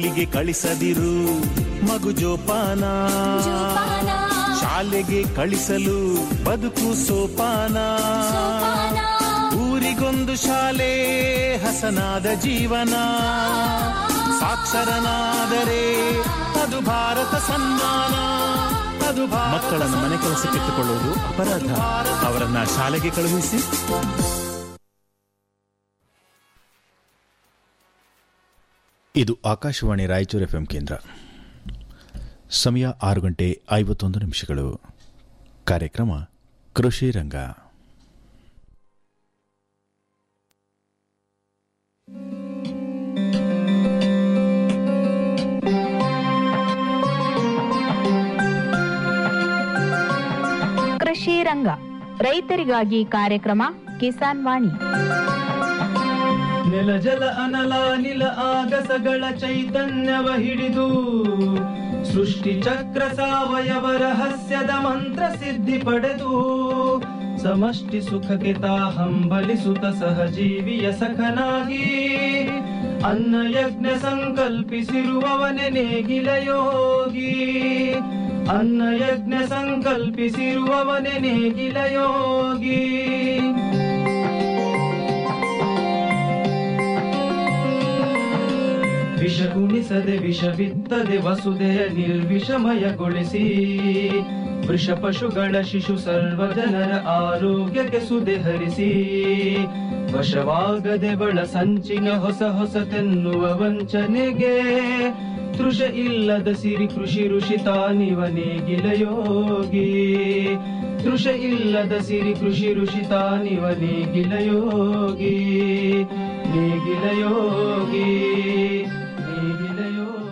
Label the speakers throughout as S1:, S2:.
S1: ಸ್ಕೂಲಿಗೆ ಕಳಿಸದಿರು ಮಗು ಜೋಪಾನ
S2: ಜೋಪಾನ.
S1: ಶಾಲೆಗೆ ಕಳಿಸಲು ಬದುಕು ಸೋಪಾನ
S2: ಸೋಪಾನ.
S1: ಊರಿಗೊಂದು ಶಾಲೆ ಹಸನಾದ ಜೀವನ ಸಾಕ್ಷರನಾದರೆ ಅದು ಭಾರತ ಸನ್ಮಾನ ಅದು ಭಾರತ ಮಕ್ಕಳನ್ನು ಮನೆ ಕೆಲಸಕ್ಕಿಟ್ಟುಕೊಳ್ಳುವುದು ಅಪರಾಧ ಅವರನ್ನ ಶಾಲೆಗೆ ಕಳುಹಿಸಿ
S3: ಇದು ಆಕಾಶವಾಣಿ ರಾಯಚೂರು ಎಫ್ಎಂ ಕೇಂದ್ರ ಸಮಯ ಆರು ಗಂಟೆ ಐವತ್ತೊಂದು ನಿಮಿಷಗಳು ಕಾರ್ಯಕ್ರಮ ಕೃಷಿ ರಂಗ
S4: ಕೃಷಿ ರಂಗ ರೈತರಿಗಾಗಿ ಕಾರ್ಯಕ್ರಮ ಕಿಸಾನ್ ವಾಣಿ
S5: ನೆಲ ಜಲ ಅನಲ ನಿಲ ಆಗಸಗಳ ಚೈತನ್ಯವ ಹಿಡಿದು ಸೃಷ್ಟಿ ಚಕ್ರ ಸಾವಯವ ರಹಸ್ಯದ ಮಂತ್ರ ಸಿದ್ಧಿ ಪಡೆದು ಸಮಷ್ಟಿ ಸುಖಕ್ಕೆ ತಾ ಹಂಬಲಿಸುತ್ತ ಸಹಜೀವಿಯ ಸಖನಾಗಿ ಅನ್ನ ಯಜ್ಞ ಸಂಕಲ್ಪಿಸಿರುವವನೆ ನೇಗಿಲ ಯೋಗಿ ಅನ್ನ ಯಜ್ಞ ಸಂಕಲ್ಪಿಸಿರುವವನೆ ನೇಗಿಲ ಯೋಗಿ ವಿಷ ಉಣಿಸದೆ ವಿಷ ಬಿತ್ತದೆ ವಸುದೆಯ ನಿರ್ವಿಷಮಯಗೊಳಿಸಿ ವೃಷ ಪಶುಗಳ ಶಿಶು ಸರ್ವ ಜನರ ಆರೋಗ್ಯಕ್ಕೆ ಸುದೆ ಹರಿಸಿ ವಶವಾಗದೆ ಬಳ ಸಂಚಿನ ಹೊಸ ಹೊಸತೆನ್ನುವ ವಂಚನೆಗೆ ತೃಷ ಇಲ್ಲದ ಸಿರಿ ಕೃಷಿ ಋಷಿ ತಾನಿವ ನೇಗಿಲ ಯೋಗಿ ತೃಷ ಇಲ್ಲದ ಸಿರಿ ಕೃಷಿ ಋಷಿ ತಾನಿವ ನೇಗಿಲ ಯೋಗಿ ನೇಗಿಲ ಯೋಗಿ ನೇಗಿಲ ಯೋಗಿ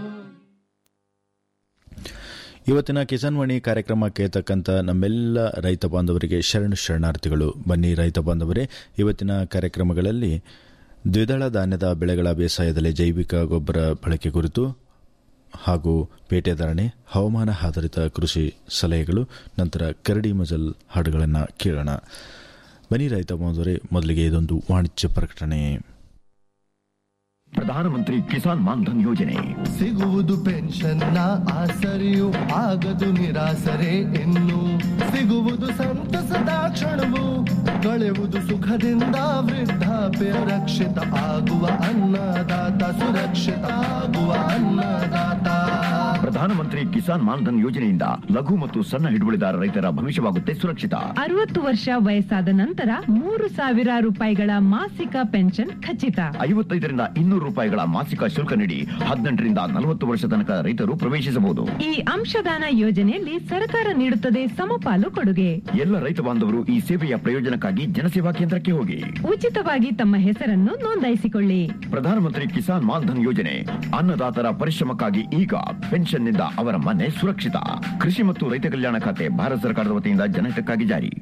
S3: ಇವತ್ತಿನ ಕಿಸಾನ್ ವಾಣಿ ಕಾರ್ಯಕ್ರಮ ಕೇಳ್ತಕ್ಕಂಥ ನಮ್ಮೆಲ್ಲ ರೈತ ಬಾಂಧವರಿಗೆ ಶರಣು ಶರಣಾರ್ಥಿಗಳು ಬನ್ನಿ ರೈತ ಬಾಂಧವರೇ ಇವತ್ತಿನ ಕಾರ್ಯಕ್ರಮಗಳಲ್ಲಿ ದ್ವಿದಳ ಧಾನ್ಯದ ಬೆಳೆಗಳ ಬೇಸಾಯದಲ್ಲಿ ಜೈವಿಕ ಗೊಬ್ಬರ ಬಳಕೆ ಕುರಿತು ಹಾಗೂ ಪೇಟೆ ಧಾರಣೆ ಹವಾಮಾನ ಆಧಾರಿತ ಕೃಷಿ ಸಲಹೆಗಳು ನಂತರ ಕರಡಿ ಮಜಲ್ ಹಾಡುಗಳನ್ನು ಕೇಳೋಣ ಬನ್ನಿ ರೈತ ಬಾಂಧವರೇ ಮೊದಲಿಗೆ ಇದೊಂದು ವಾಣಿಜ್ಯ ಪ್ರಕಟಣೆ
S6: ಪ್ರಧಾನಮಂತ್ರಿ ಕಿಸಾನ್ ಮಾನ್ಧನ್ ಯೋಜನೆ
S7: ಸಿಗುವುದು ಪೆನ್ಷನ್ನ ಆಸರೆಯು ಆಗದು ನಿರಾಸರೆ ಇನ್ನು ಸಿಗುವುದು ಸಂತಸದ ಕ್ಷಣವು ಕಳೆವುದು ಸುಖದಿಂದ ವೃದ್ಧಾಪ್ಯ ರಕ್ಷಿತ ಆಗುವ ಅನ್ನದಾತ ಸುರಕ್ಷಿತ ಆಗುವ ಅನ್ನದಾತ
S6: ಪ್ರಧಾನಮಂತ್ರಿ ಕಿಸಾನ್ ಮಾನ್ಧನ್ ಯೋಜನೆಯಿಂದ ಲಘು ಮತ್ತು ಸಣ್ಣ ಹಿಡುವಳಿದಾರ ರೈತರ ಭವಿಷ್ಯವಾಗುತ್ತೆ ಸುರಕ್ಷಿತ
S8: ಅರವತ್ತು ವರ್ಷ ವಯಸ್ಸಾದ ನಂತರ ಮೂರು ಸಾವಿರ ರೂಪಾಯಿಗಳ ಮಾಸಿಕ ಪೆನ್ಷನ್ ಖಚಿತ
S6: ಐವತ್ತೈದರಿಂದ ಇನ್ನೂರು ರೂಪಾಯಿಗಳ ಮಾಸಿಕ ಶುಲ್ಕ ನೀಡಿ ಹದಿನೆಂಟರಿಂದ ನಲವತ್ತು ವರ್ಷ ತನಕ ರೈತರು ಪ್ರವೇಶಿಸಬಹುದು
S8: ಈ ಅಂಶದಾನ ಯೋಜನೆಯಲ್ಲಿ ಸರ್ಕಾರ ನೀಡುತ್ತದೆ ಸಮಪಾಲು ಕೊಡುಗೆ
S6: ಎಲ್ಲ ರೈತ ಬಾಂಧವರು ಈ ಸೇವೆಯ ಪ್ರಯೋಜನಕ್ಕಾಗಿ ಜನಸೇವಾ ಕೇಂದ್ರಕ್ಕೆ ಹೋಗಿ
S8: ಉಚಿತವಾಗಿ ತಮ್ಮ ಹೆಸರನ್ನು ನೋಂದಾಯಿಸಿಕೊಳ್ಳಿ
S6: ಪ್ರಧಾನಮಂತ್ರಿ ಕಿಸಾನ್ ಮಾನ್ಧನ್ ಯೋಜನೆ ಅನ್ನದಾತರ ಪರಿಶ್ರಮಕ್ಕಾಗಿ ಈಗ ಪೆನ್ಷನ್ನಿಂದ ಅವರ ಮನೆ ಸುರಕ್ಷಿತ ಕೃಷಿ ಮತ್ತು ರೈತ ಕಲ್ಯಾಣ ಖಾತೆ ಭಾರತ ಸರ್ಕಾರದ ವತಿಯಿಂದ ಜನಹಿತಕ್ಕಾಗಿ ಜಾರಿ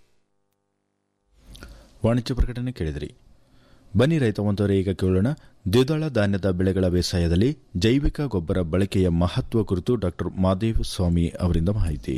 S3: ವಾಣಿಜ್ಯ ಪ್ರಕಟಣೆ ಕೇಳಿದ್ರಿ ಬನ್ನಿ ರೈತ ಬಂದವರೇ ಈಗ ಕೇಳೋಣ ದ್ವಿದಳ ಧಾನ್ಯದ ಬೆಳೆಗಳ ಬೇಸಾಯದಲ್ಲಿ ಜೈವಿಕ ಗೊಬ್ಬರ ಬಳಕೆಯ ಮಹತ್ವ ಕುರಿತು ಡಾಕ್ಟರ್ ಮಾದೇವ್ ಸ್ವಾಮಿ ಅವರಿಂದ ಮಾಹಿತಿ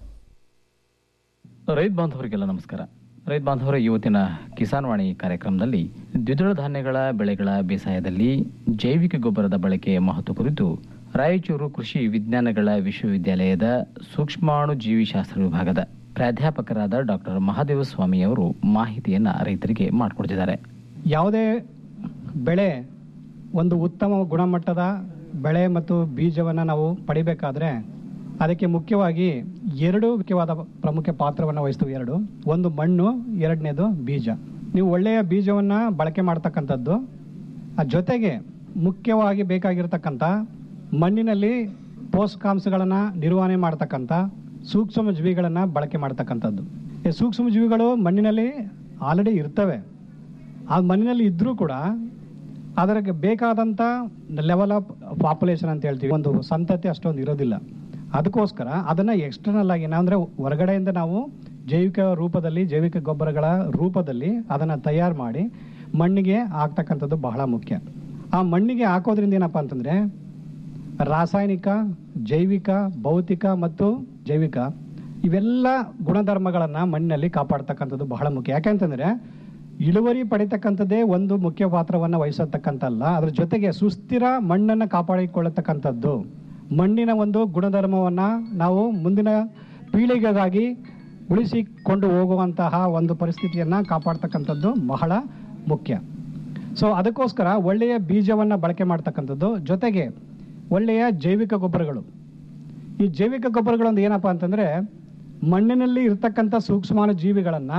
S9: ರೈತ ಬಾಂಧವರಿಗೆಲ್ಲ ನಮಸ್ಕಾರ ರೈತ ಬಾಂಧವರ ಇವತ್ತಿನ ಕಿಸಾನ್ ವಾಣಿ ಕಾರ್ಯಕ್ರಮದಲ್ಲಿ ದ್ವಿದಳ ಧಾನ್ಯಗಳ ಬೆಳೆಗಳ ಬೇಸಾಯದಲ್ಲಿ ಜೈವಿಕ ಗೊಬ್ಬರದ ಬಳಕೆಯ ಮಹತ್ವ ಕುರಿತು ರಾಯಚೂರು ಕೃಷಿ ವಿಜ್ಞಾನಗಳ ವಿಶ್ವವಿದ್ಯಾಲಯದ ಸೂಕ್ಷ್ಮಾಣು ಜೀವಿಶಾಸ್ತ್ರ ವಿಭಾಗದ ಪ್ರಾಧ್ಯಾಪಕರಾದ ಡಾಕ್ಟರ್ ಮಹಾದೇವ ಸ್ವಾಮಿ ಅವರು ಮಾಹಿತಿಯನ್ನ ರೈತರಿಗೆ ಮಾಡಿಕೊಡ್ತಿದ್ದಾರೆ
S10: ಯಾವುದೇ ಬೆಳೆ ಒಂದು ಉತ್ತಮ ಗುಣಮಟ್ಟದ ಬೆಳೆ ಮತ್ತು ಬೀಜವನ್ನು ನಾವು ಪಡಿಬೇಕಾದ್ರೆ ಅದಕ್ಕೆ ಮುಖ್ಯವಾಗಿ ಎರಡು ಮುಖ್ಯವಾದ ಪ್ರಮುಖ ಪಾತ್ರವನ್ನು ವಹಿಸ್ತವೆ ಎರಡು ಒಂದು ಮಣ್ಣು ಎರಡನೇದು ಬೀಜ ನೀವು ಒಳ್ಳೆಯ ಬೀಜವನ್ನು ಬಳಕೆ ಮಾಡ್ತಕ್ಕಂಥದ್ದು ಆ ಜೊತೆಗೆ ಮುಖ್ಯವಾಗಿ ಬೇಕಾಗಿರ್ತಕ್ಕಂಥ ಮಣ್ಣಿನಲ್ಲಿ ಪೋಷಕಾಂಶಗಳನ್ನು ನಿರ್ವಹಣೆ ಮಾಡ್ತಕ್ಕಂಥ ಸೂಕ್ಷ್ಮ ಜೀವಿಗಳನ್ನು ಬಳಕೆ ಮಾಡ್ತಕ್ಕಂಥದ್ದು ಈ ಸೂಕ್ಷ್ಮ ಜೀವಿಗಳು ಮಣ್ಣಿನಲ್ಲಿ ಆಲ್ರೆಡಿ ಇರ್ತವೆ ಆ ಮಣ್ಣಿನಲ್ಲಿ ಇದ್ದರೂ ಕೂಡ ಅದಕ್ಕೆ ಬೇಕಾದಂಥ ಲೆವೆಲ್ ಆಫ್ ಪಾಪ್ಯುಲೇಷನ್ ಅಂತ ಹೇಳ್ತೀವಿ ಒಂದು ಸಂತತಿ ಅಷ್ಟೊಂದು ಇರೋದಿಲ್ಲ ಅದಕ್ಕೋಸ್ಕರ ಅದನ್ನು ಎಕ್ಸ್ಟರ್ನಲ್ ಆಗಿ ಅಂದರೆ ಹೊರಗಡೆಯಿಂದ ನಾವು ಜೈವಿಕ ರೂಪದಲ್ಲಿ ಜೈವಿಕ ಗೊಬ್ಬರಗಳ ರೂಪದಲ್ಲಿ ಅದನ್ನು ತಯಾರು ಮಾಡಿ ಮಣ್ಣಿಗೆ ಹಾಕ್ತಕ್ಕಂಥದ್ದು ಬಹಳ ಮುಖ್ಯ ಆ ಮಣ್ಣಿಗೆ ಹಾಕೋದ್ರಿಂದ ಏನಪ್ಪ ಅಂತಂದರೆ ರಾಸಾಯನಿಕ ಜೈವಿಕ ಭೌತಿಕ ಮತ್ತು ಜೈವಿಕ ಇವೆಲ್ಲ ಗುಣಧರ್ಮಗಳನ್ನು ಮಣ್ಣಿನಲ್ಲಿ ಕಾಪಾಡ್ತಕ್ಕಂಥದ್ದು ಬಹಳ ಮುಖ್ಯ ಯಾಕೆಂತಂದರೆ ಇಳುವರಿ ಪಡಿತಕ್ಕಂಥದ್ದೇ ಒಂದು ಮುಖ್ಯ ಪಾತ್ರವನ್ನು ವಹಿಸತಕ್ಕಂಥಲ್ಲ ಅದ್ರ ಜೊತೆಗೆ ಸುಸ್ಥಿರ ಮಣ್ಣನ್ನು ಕಾಪಾಡಿಕೊಳ್ಳತಕ್ಕಂಥದ್ದು ಮಣ್ಣಿನ ಒಂದು ಗುಣಧರ್ಮವನ್ನು ನಾವು ಮುಂದಿನ ಪೀಳಿಗೆಗಾಗಿ ಉಳಿಸಿಕೊಂಡು ಹೋಗುವಂತಹ ಒಂದು ಪರಿಸ್ಥಿತಿಯನ್ನು ಕಾಪಾಡ್ತಕ್ಕಂಥದ್ದು ಬಹಳ ಮುಖ್ಯ ಸೊ ಅದಕ್ಕೋಸ್ಕರ ಒಳ್ಳೆಯ ಬೀಜವನ್ನು ಬಳಕೆ ಮಾಡ್ತಕ್ಕಂಥದ್ದು ಜೊತೆಗೆ ಒಳ್ಳೆಯ ಜೈವಿಕ ಗೊಬ್ಬರಗಳು ಈ ಜೈವಿಕ ಗೊಬ್ಬರಗಳು ಒಂದು ಏನಪ್ಪ ಅಂತಂದರೆ ಮಣ್ಣಿನಲ್ಲಿ ಇರ್ತಕ್ಕಂಥ ಸೂಕ್ಷ್ಮಾಣು ಜೀವಿಗಳನ್ನು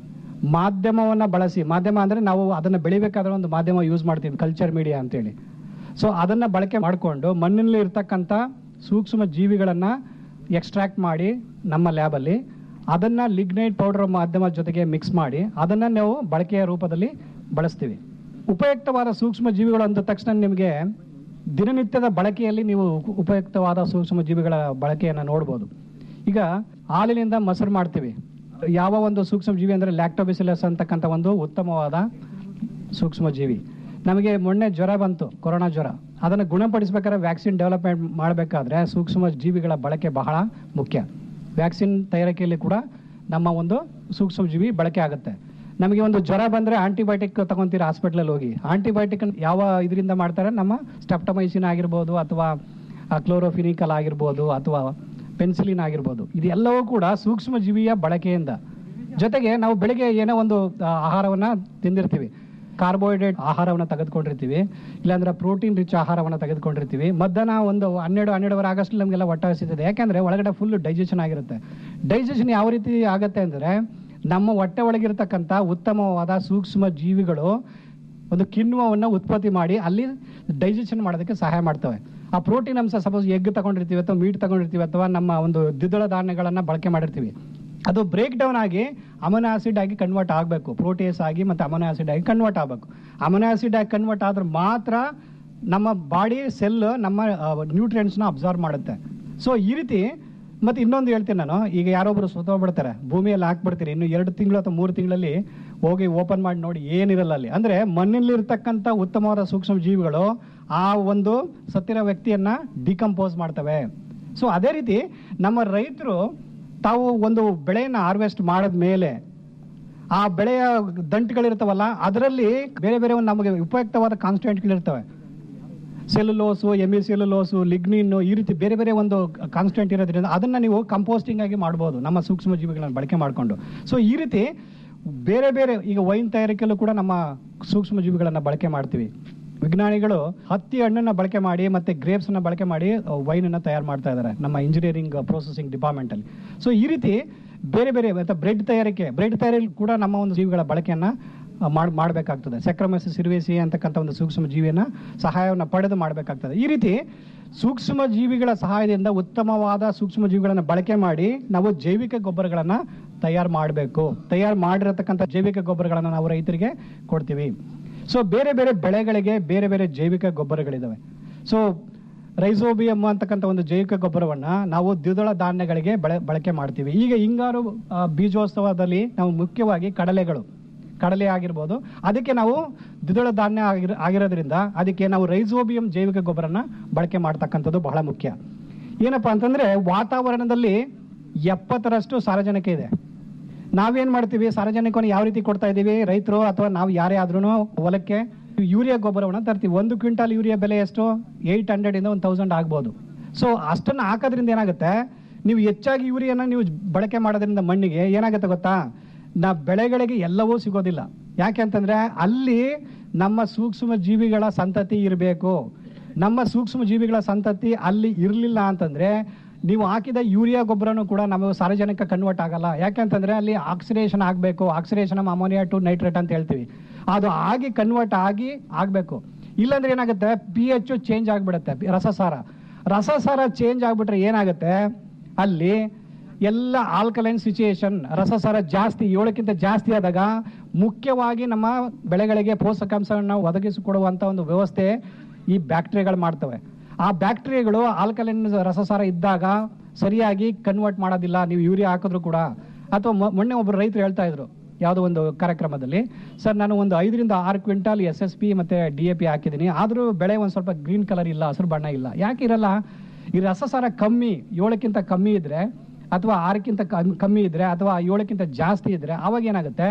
S10: ಮಾಧ್ಯಮವನ್ನು ಬಳಸಿ ಮಾಧ್ಯಮ ಅಂದರೆ ನಾವು ಅದನ್ನು ಬೆಳಿಬೇಕಾದ್ರೆ ಒಂದು ಮಾಧ್ಯಮ ಯೂಸ್ ಮಾಡ್ತೀವಿ ಕಲ್ಚರ್ ಮೀಡಿಯಾ ಅಂತೇಳಿ ಸೊ ಅದನ್ನು ಬಳಕೆ ಮಾಡಿಕೊಂಡು ಮಣ್ಣಿನಲ್ಲಿ ಇರ್ತಕ್ಕಂಥ ಸೂಕ್ಷ್ಮ ಜೀವಿಗಳನ್ನು ಎಕ್ಸ್ಟ್ರಾಕ್ಟ್ ಮಾಡಿ ನಮ್ಮ ಲ್ಯಾಬಲ್ಲಿ ಅದನ್ನು ಲಿಗ್ನೈಟ್ ಪೌಡರ್ ಮಾಧ್ಯಮ ಜೊತೆಗೆ ಮಿಕ್ಸ್ ಮಾಡಿ ಅದನ್ನು ನಾವು ಬಳಕೆಯ ರೂಪದಲ್ಲಿ ಬಳಸ್ತೀವಿ ಉಪಯುಕ್ತವಾದ ಸೂಕ್ಷ್ಮ ಜೀವಿಗಳು ಅಂದ ತಕ್ಷಣ ನಿಮಗೆ ದಿನನಿತ್ಯದ ಬಳಕೆಯಲ್ಲಿ ನೀವು ಉಪಯುಕ್ತವಾದ ಸೂಕ್ಷ್ಮ ಜೀವಿಗಳ ಬಳಕೆಯನ್ನು ನೋಡ್ಬೋದು ಈಗ ಹಾಲಿನಿಂದ ಮೊಸರು ಮಾಡ್ತೀವಿ ಯಾವ ಒಂದು ಸೂಕ್ಷ್ಮ ಜೀವಿ ಅಂದರೆ ಲ್ಯಾಕ್ಟೋಬಿಸಿಲಸ್ ಅಂತಕ್ಕಂಥ ಒಂದು ಉತ್ತಮವಾದ ಸೂಕ್ಷ್ಮ ಜೀವಿ ನಮಗೆ ಮೊನ್ನೆ ಜ್ವರ ಬಂತು ಕೊರೋನಾ ಜ್ವರ ಅದನ್ನು ಗುಣಪಡಿಸಬೇಕಾದ್ರೆ ವ್ಯಾಕ್ಸಿನ್ ಡೆವಲಪ್ಮೆಂಟ್ ಮಾಡಬೇಕಾದ್ರೆ ಸೂಕ್ಷ್ಮ ಜೀವಿಗಳ ಬಳಕೆ ಬಹಳ ಮುಖ್ಯ ವ್ಯಾಕ್ಸಿನ್ ತಯಾರಿಕೆಯಲ್ಲಿ ಕೂಡ ನಮ್ಮ ಒಂದು ಸೂಕ್ಷ್ಮ ಜೀವಿ ಬಳಕೆ ಆಗುತ್ತೆ ನಮಗೆ ಒಂದು ಜ್ವರ ಬಂದರೆ ಆಂಟಿಬಯೋಟಿಕ್ ತಗೊಂತೀರ ಹಾಸ್ಪಿಟ್ಲಲ್ಲಿ ಹೋಗಿ ಆಂಟಿಬಯೋಟಿಕ್ ಯಾವ ಇದರಿಂದ ಮಾಡ್ತಾರೆ ನಮ್ಮ ಸ್ಟೆಪ್ಟಮೈಸಿನ್ ಆಗಿರ್ಬೋದು ಅಥವಾ ಕ್ಲೋರೋಫಿನಿಕಲ್ ಆಗಿರ್ಬೋದು ಅಥವಾ ಪೆನ್ಸಿಲಿನ್ ಆಗಿರ್ಬೋದು ಇದೆಲ್ಲವೂ ಕೂಡ ಸೂಕ್ಷ್ಮ ಜೀವಿಯ ಬಳಕೆಯಿಂದ ಜೊತೆಗೆ ನಾವು ಬೆಳಿಗ್ಗೆ ಏನೋ ಒಂದು ಆ, ಆಹಾರವನ್ನ ತಿಂದಿರ್ತೀವಿ ಕಾರ್ಬೋಹೈಡ್ರೇಟ್ ಆಹಾರವನ್ನು ತೆಗೆದುಕೊಂಡಿರ್ತೀವಿ ಇಲ್ಲಾಂದ್ರೆ ಪ್ರೋಟೀನ್ ರಿಚ್ ಆಹಾರವನ್ನು ತೆಗೆದುಕೊಂಡಿರ್ತೀವಿ ಮಧ್ಯಾಹ್ನ ಒಂದು ಹನ್ನೆರಡು ಹನ್ನೆರಡುವರೆ ಆಗಸ್ಟ್ ನಮಗೆಲ್ಲ ಹೊಟ್ಟೆ ಹಸಿತದೆ ಯಾಕಂದ್ರೆ ಒಳಗಡೆ ಫುಲ್ ಡೈಜೆಷನ್ ಆಗಿರುತ್ತೆ ಡೈಜೆಷನ್ ಯಾವ ರೀತಿ ಆಗುತ್ತೆ ಅಂದರೆ ನಮ್ಮ ಹೊಟ್ಟೆ ಒಳಗಿರ್ತಕ್ಕಂಥ ಉತ್ತಮವಾದ ಸೂಕ್ಷ್ಮ ಜೀವಿಗಳು ಒಂದು ಕಿಣ್ವವನ್ನು ಉತ್ಪತ್ತಿ ಮಾಡಿ ಅಲ್ಲಿ ಡೈಜೆಷನ್ ಮಾಡೋದಕ್ಕೆ ಸಹಾಯ ಮಾಡ್ತವೆ ಆ ಪ್ರೋಟೀನ್ ಅಂಶ ಸಪೋಸ್ ಎಗ್ ತಗೊಂಡಿರ್ತೀವಿ ಅಥವಾ ಮೀಟ್ ತಗೊಂಡಿರ್ತೀವಿ ಅಥವಾ ನಮ್ಮ ಒಂದು ದ್ವಿದಳ ಧಾನ್ಯಗಳನ್ನು ಬಳಕೆ ಮಾಡಿರ್ತೀವಿ ಅದು ಬ್ರೇಕ್ ಡೌನ್ ಆಗಿ ಅಮೈನೋ ಆಸಿಡ್ ಆಗಿ ಕನ್ವರ್ಟ್ ಆಗಬೇಕು ಪ್ರೋಟೀಸ್ ಆಗಿ ಮತ್ತು ಅಮೈನೋ ಆಸಿಡ್ ಆಗಿ ಕನ್ವರ್ಟ್ ಆಗಬೇಕು ಅಮೈನೋ ಆಸಿಡ್ ಆಗಿ ಕನ್ವರ್ಟ್ ಆದ್ರೆ ಮಾತ್ರ ನಮ್ಮ ಬಾಡಿ ಸೆಲ್ ನಮ್ಮ ನ್ಯೂಟ್ರಿಯೆಂಟ್ಸ್ನ ಅಬ್ಸರ್ವ್ ಮಾಡುತ್ತೆ ಸೊ ಈ ರೀತಿ ಮತ್ತೆ ಇನ್ನೊಂದು ಹೇಳ್ತೀನಿ ನಾನು ಈಗ ಯಾರೊಬ್ರು ಬಿಡ್ತಾರೆ ಭೂಮಿಯಲ್ಲಿ ಹಾಕ್ಬಿಡ್ತೀರಿ ಇನ್ನು ಎರಡು ತಿಂಗಳು ಅಥವಾ ಮೂರು ತಿಂಗಳಲ್ಲಿ ಹೋಗಿ ಓಪನ್ ಮಾಡಿ ನೋಡಿ ಏನಿರಲ್ಲ ಅಲ್ಲಿ ಅಂದ್ರೆ ಮಣ್ಣಲ್ಲಿ ಇರ್ತಕ್ಕಂಥ ಉತ್ತಮವಾದ ಸೂಕ್ಷ್ಮ ಜೀವಿಗಳು ಆ ಒಂದು ಸತ್ತಿರೋ ವ್ಯಕ್ತಿಯನ್ನ ಡಿಕಂಪೋಸ್ ಮಾಡ್ತವೆ ಸೊ ಅದೇ ರೀತಿ ನಮ್ಮ ರೈತರು ತಾವು ಒಂದು ಬೆಳೆಯನ್ನು ಹಾರ್ವೆಸ್ಟ್ ಮಾಡಿದ ಮೇಲೆ ಆ ಬೆಳೆಯ ದಂಟುಗಳಿರ್ತಾವಲ್ಲ ಅದರಲ್ಲಿ ಬೇರೆ ಬೇರೆ ಒಂದು ನಮಗೆ ಉಪಯುಕ್ತವಾದ ಕಾನ್ಸ್ಟೆಂಟ್ಗಳಿರ್ತವೆ ಸೆಲ್ಯುಲೋಸು ಎಮಿ ಸೆಲ್ಯುಲೋಸು ಲಿಗ್ನಿನ್ನು ಈ ರೀತಿ ಬೇರೆ ಬೇರೆ ಒಂದು ಕಾನ್ಸ್ಟೆಂಟ್ ಇರೋದ್ರಿಂದ ಅದನ್ನ ನೀವು ಕಂಪೋಸ್ಟಿಂಗ್ ಆಗಿ ಮಾಡ್ಬೋದು ನಮ್ಮ ಸೂಕ್ಷ್ಮ ಜೀವಿಗಳನ್ನ ಬಳಕೆ ಮಾಡಿಕೊಂಡು ಸೊ ಈ ರೀತಿ ಬೇರೆ ಬೇರೆ ಈಗ ವೈನ್ ತಯಾರಿಕೆಯಲ್ಲೂ ಕೂಡ ನಮ್ಮ ಸೂಕ್ಷ್ಮ ಜೀವಿಗಳನ್ನ ಬಳಕೆ ಮಾಡ್ತೀವಿ ವಿಜ್ಞಾನಿಗಳು ಹತ್ತಿ ಹಣ್ಣನ್ನ ಬಳಕೆ ಮಾಡಿ ಮತ್ತೆ ಗ್ರೇಪ್ಸ್ ಅನ್ನ ಬಳಕೆ ಮಾಡಿ ವೈನ್ ಅನ್ನ ತಯಾರು ಮಾಡ್ತಾ ಇದ್ದಾರೆ ನಮ್ಮ ಇಂಜಿನಿಯರಿಂಗ್ ಪ್ರೊಸೆಸಿಂಗ್ ಡಿಪಾರ್ಟ್ಮೆಂಟ್ ಅಲ್ಲಿ ಸೊ ಈ ರೀತಿ ಬೇರೆ ಬೇರೆ ಮತ್ತೆ ಬ್ರೆಡ್ ತಯಾರಿಕೆ ಬ್ರೆಡ್ ತಯಾರಿಕೆ ಕೂಡ ನಮ್ಮ ಒಂದು ಜೀವಿಗಳ ಬಳಕೆಯನ್ನ ಮಾಡ್ ಮಾಡಬೇಕಾಗ್ತದೆ ಸೆಕ್ರಮೆಸಿಸ್ ಸಿರ್ವೇಸಿ ಅಂತಕ್ಕಂಥ ಒಂದು ಸೂಕ್ಷ್ಮ ಜೀವಿಯನ್ನ ಸಹಾಯವನ್ನು ಪಡೆದು ಮಾಡಬೇಕಾಗ್ತದೆ ಈ ರೀತಿ ಸೂಕ್ಷ್ಮ ಜೀವಿಗಳ ಸಹಾಯದಿಂದ ಉತ್ತಮವಾದ ಸೂಕ್ಷ್ಮ ಜೀವಿಗಳನ್ನು ಬಳಕೆ ಮಾಡಿ ನಾವು ಜೈವಿಕ ಗೊಬ್ಬರಗಳನ್ನು ತಯಾರು ಮಾಡಬೇಕು ತಯಾರು ಮಾಡಿರತಕ್ಕಂಥ ಜೈವಿಕ ಗೊಬ್ಬರಗಳನ್ನು ನಾವು ರೈತರಿಗೆ ಕೊಡ್ತೀವಿ ಸೊ ಬೇರೆ ಬೇರೆ ಬೆಳೆಗಳಿಗೆ ಬೇರೆ ಬೇರೆ ಜೈವಿಕ ಗೊಬ್ಬರಗಳಿದಾವೆ ಸೊ ರೈಸೋಬಿಯಮ್ ಅಂತಕ್ಕಂಥ ಒಂದು ಜೈವಿಕ ಗೊಬ್ಬರವನ್ನ ನಾವು ದ್ವಿದಳ ಧಾನ್ಯಗಳಿಗೆ ಬೆಳೆ ಬಳಕೆ ಮಾಡ್ತೀವಿ ಈಗ ಹಿಂಗಾರು ಆ, ಬೀಜೋತ್ಸವದಲ್ಲಿ ನಾವು ಮುಖ್ಯವಾಗಿ ಕಡಲೆಗಳು ಕಡಲೆ ಆಗಿರ್ಬೋದು ಅದಕ್ಕೆ ನಾವು ದ್ವಿದಳ ಧಾನ್ಯ ಆಗಿರ ಆಗಿರೋದ್ರಿಂದ ಅದಕ್ಕೆ ನಾವು ರೈಸೋಬಿಯಂ ಜೈವಿಕ ಗೊಬ್ಬರನ ಬಳಕೆ ಮಾಡ್ತಕ್ಕಂಥದ್ದು ಬಹಳ ಮುಖ್ಯ ಏನಪ್ಪಾ ಅಂತಂದ್ರೆ ವಾತಾವರಣದಲ್ಲಿ ಎಪ್ಪತ್ತರಷ್ಟು ಸಾರಜನಕ ಇದೆ ನಾವೇನ್ ಮಾಡ್ತೀವಿ ಸಾರ್ವಜನಿಕವನ್ನು ಯಾವ ರೀತಿ ಕೊಡ್ತಾ ಇದ್ದೀವಿ ರೈತರು ಅಥವಾ ನಾವು ಯಾರೇ ಆದ್ರೂ ಹೊಲಕ್ಕೆ ಯೂರಿಯಾ ಗೊಬ್ಬರವನ್ನು ತರ್ತೀವಿ ಒಂದು ಕ್ವಿಂಟಾಲ್ ಯೂರಿಯಾ ಬೆಲೆ ಎಷ್ಟು ಏಯ್ಟ್ ಹಂಡ್ರೆಡ್ ಇಂದ ಒಂದು ತೌಸಂಡ್ ಆಗ್ಬೋದು ಸೊ ಅಷ್ಟನ್ನು ಹಾಕೋದ್ರಿಂದ ಏನಾಗುತ್ತೆ ನೀವು ಹೆಚ್ಚಾಗಿ ಯೂರಿಯಾನ ನೀವು ಬಳಕೆ ಮಾಡೋದ್ರಿಂದ ಮಣ್ಣಿಗೆ ಏನಾಗುತ್ತೆ ಗೊತ್ತಾ ನಾ ಬೆಳೆಗಳಿಗೆ ಎಲ್ಲವೂ ಸಿಗೋದಿಲ್ಲ ಯಾಕೆ ಅಂತಂದ್ರೆ ಅಲ್ಲಿ ನಮ್ಮ ಸೂಕ್ಷ್ಮ ಜೀವಿಗಳ ಸಂತತಿ ಇರಬೇಕು ನಮ್ಮ ಸೂಕ್ಷ್ಮ ಜೀವಿಗಳ ಸಂತತಿ ಅಲ್ಲಿ ಇರಲಿಲ್ಲ ಅಂತಂದ್ರೆ ನೀವು ಹಾಕಿದ ಯೂರಿಯಾ ಗೊಬ್ಬರನು ಕೂಡ ನಮಗೆ ಸಾರ್ವಜನಿಕ ಕನ್ವರ್ಟ್ ಆಗಲ್ಲ ಯಾಕೆಂತಂದ್ರೆ ಅಲ್ಲಿ ಆಕ್ಸಿಡೇಷನ್ ಆಗಬೇಕು ಆಕ್ಸಿಡೇಷನ್ ಅಮೋನಿಯಾ ಟು ನೈಟ್ರೇಟ್ ಅಂತ ಹೇಳ್ತೀವಿ ಅದು ಆಗಿ ಕನ್ವರ್ಟ್ ಆಗಿ ಆಗಬೇಕು ಇಲ್ಲಾಂದ್ರೆ ಏನಾಗುತ್ತೆ ಪಿ ಎಚ್ ಚೇಂಜ್ ಆಗಿಬಿಡುತ್ತೆ ರಸಸಾರ ರಸಸಾರ ಚೇಂಜ್ ಆಗಿಬಿಟ್ರೆ ಏನಾಗುತ್ತೆ ಅಲ್ಲಿ ಎಲ್ಲ ಆಲ್ಕಲೈನ್ ಸಿಚುಯೇಷನ್ ರಸಸಾರ ಜಾಸ್ತಿ ಏಳಕ್ಕಿಂತ ಜಾಸ್ತಿ ಆದಾಗ ಮುಖ್ಯವಾಗಿ ನಮ್ಮ ಬೆಳೆಗಳಿಗೆ ಪೋಷಕಾಂಶವನ್ನು ಒದಗಿಸಿಕೊಡುವಂಥ ಒಂದು ವ್ಯವಸ್ಥೆ ಈ ಬ್ಯಾಕ್ಟೀರಿಯಾಗಳು ಮಾಡ್ತವೆ ಆ ಬ್ಯಾಕ್ಟೀರಿಯಾಗಳು ಆಲ್ಕಲೈನ್ ರಸಸಾರ ಇದ್ದಾಗ ಸರಿಯಾಗಿ ಕನ್ವರ್ಟ್ ಮಾಡೋದಿಲ್ಲ ನೀವು ಯೂರಿಯಾ ಹಾಕಿದ್ರು ಕೂಡ ಅಥವಾ ಮೊ- ಮೊನ್ನೆ ಒಬ್ಬರು ರೈತರು ಹೇಳ್ತಾ ಇದ್ರು ಯಾವುದೋ ಒಂದು ಕಾರ್ಯಕ್ರಮದಲ್ಲಿ ಸರ್ ನಾನು ಒಂದು ಐದರಿಂದ ಆರು ಕ್ವಿಂಟಾಲ್ ಎಸ್ ಎಸ್ ಪಿ ಮತ್ತು ಡಿ ಎ ಪಿ ಹಾಕಿದ್ದೀನಿ ಆದರೂ ಬೆಳೆ ಒಂದು ಸ್ವಲ್ಪ ಗ್ರೀನ್ ಕಲರ್ ಇಲ್ಲ ಹಸಿರು ಬಣ್ಣ ಇಲ್ಲ ಯಾಕೆ ಇರಲ್ಲ ಈ ರಸಸಾರ ಕಮ್ಮಿ ಏಳಕ್ಕಿಂತ ಕಮ್ಮಿ ಇದ್ರೆ ಅಥವಾ ಆರಕ್ಕಿಂತ ಕಮ್- ಕಮ್ಮಿ ಇದ್ರೆ ಅಥವಾ ಏಳಕ್ಕಿಂತ ಜಾಸ್ತಿ ಇದ್ರೆ ಅವಾಗ ಏನಾಗುತ್ತೆ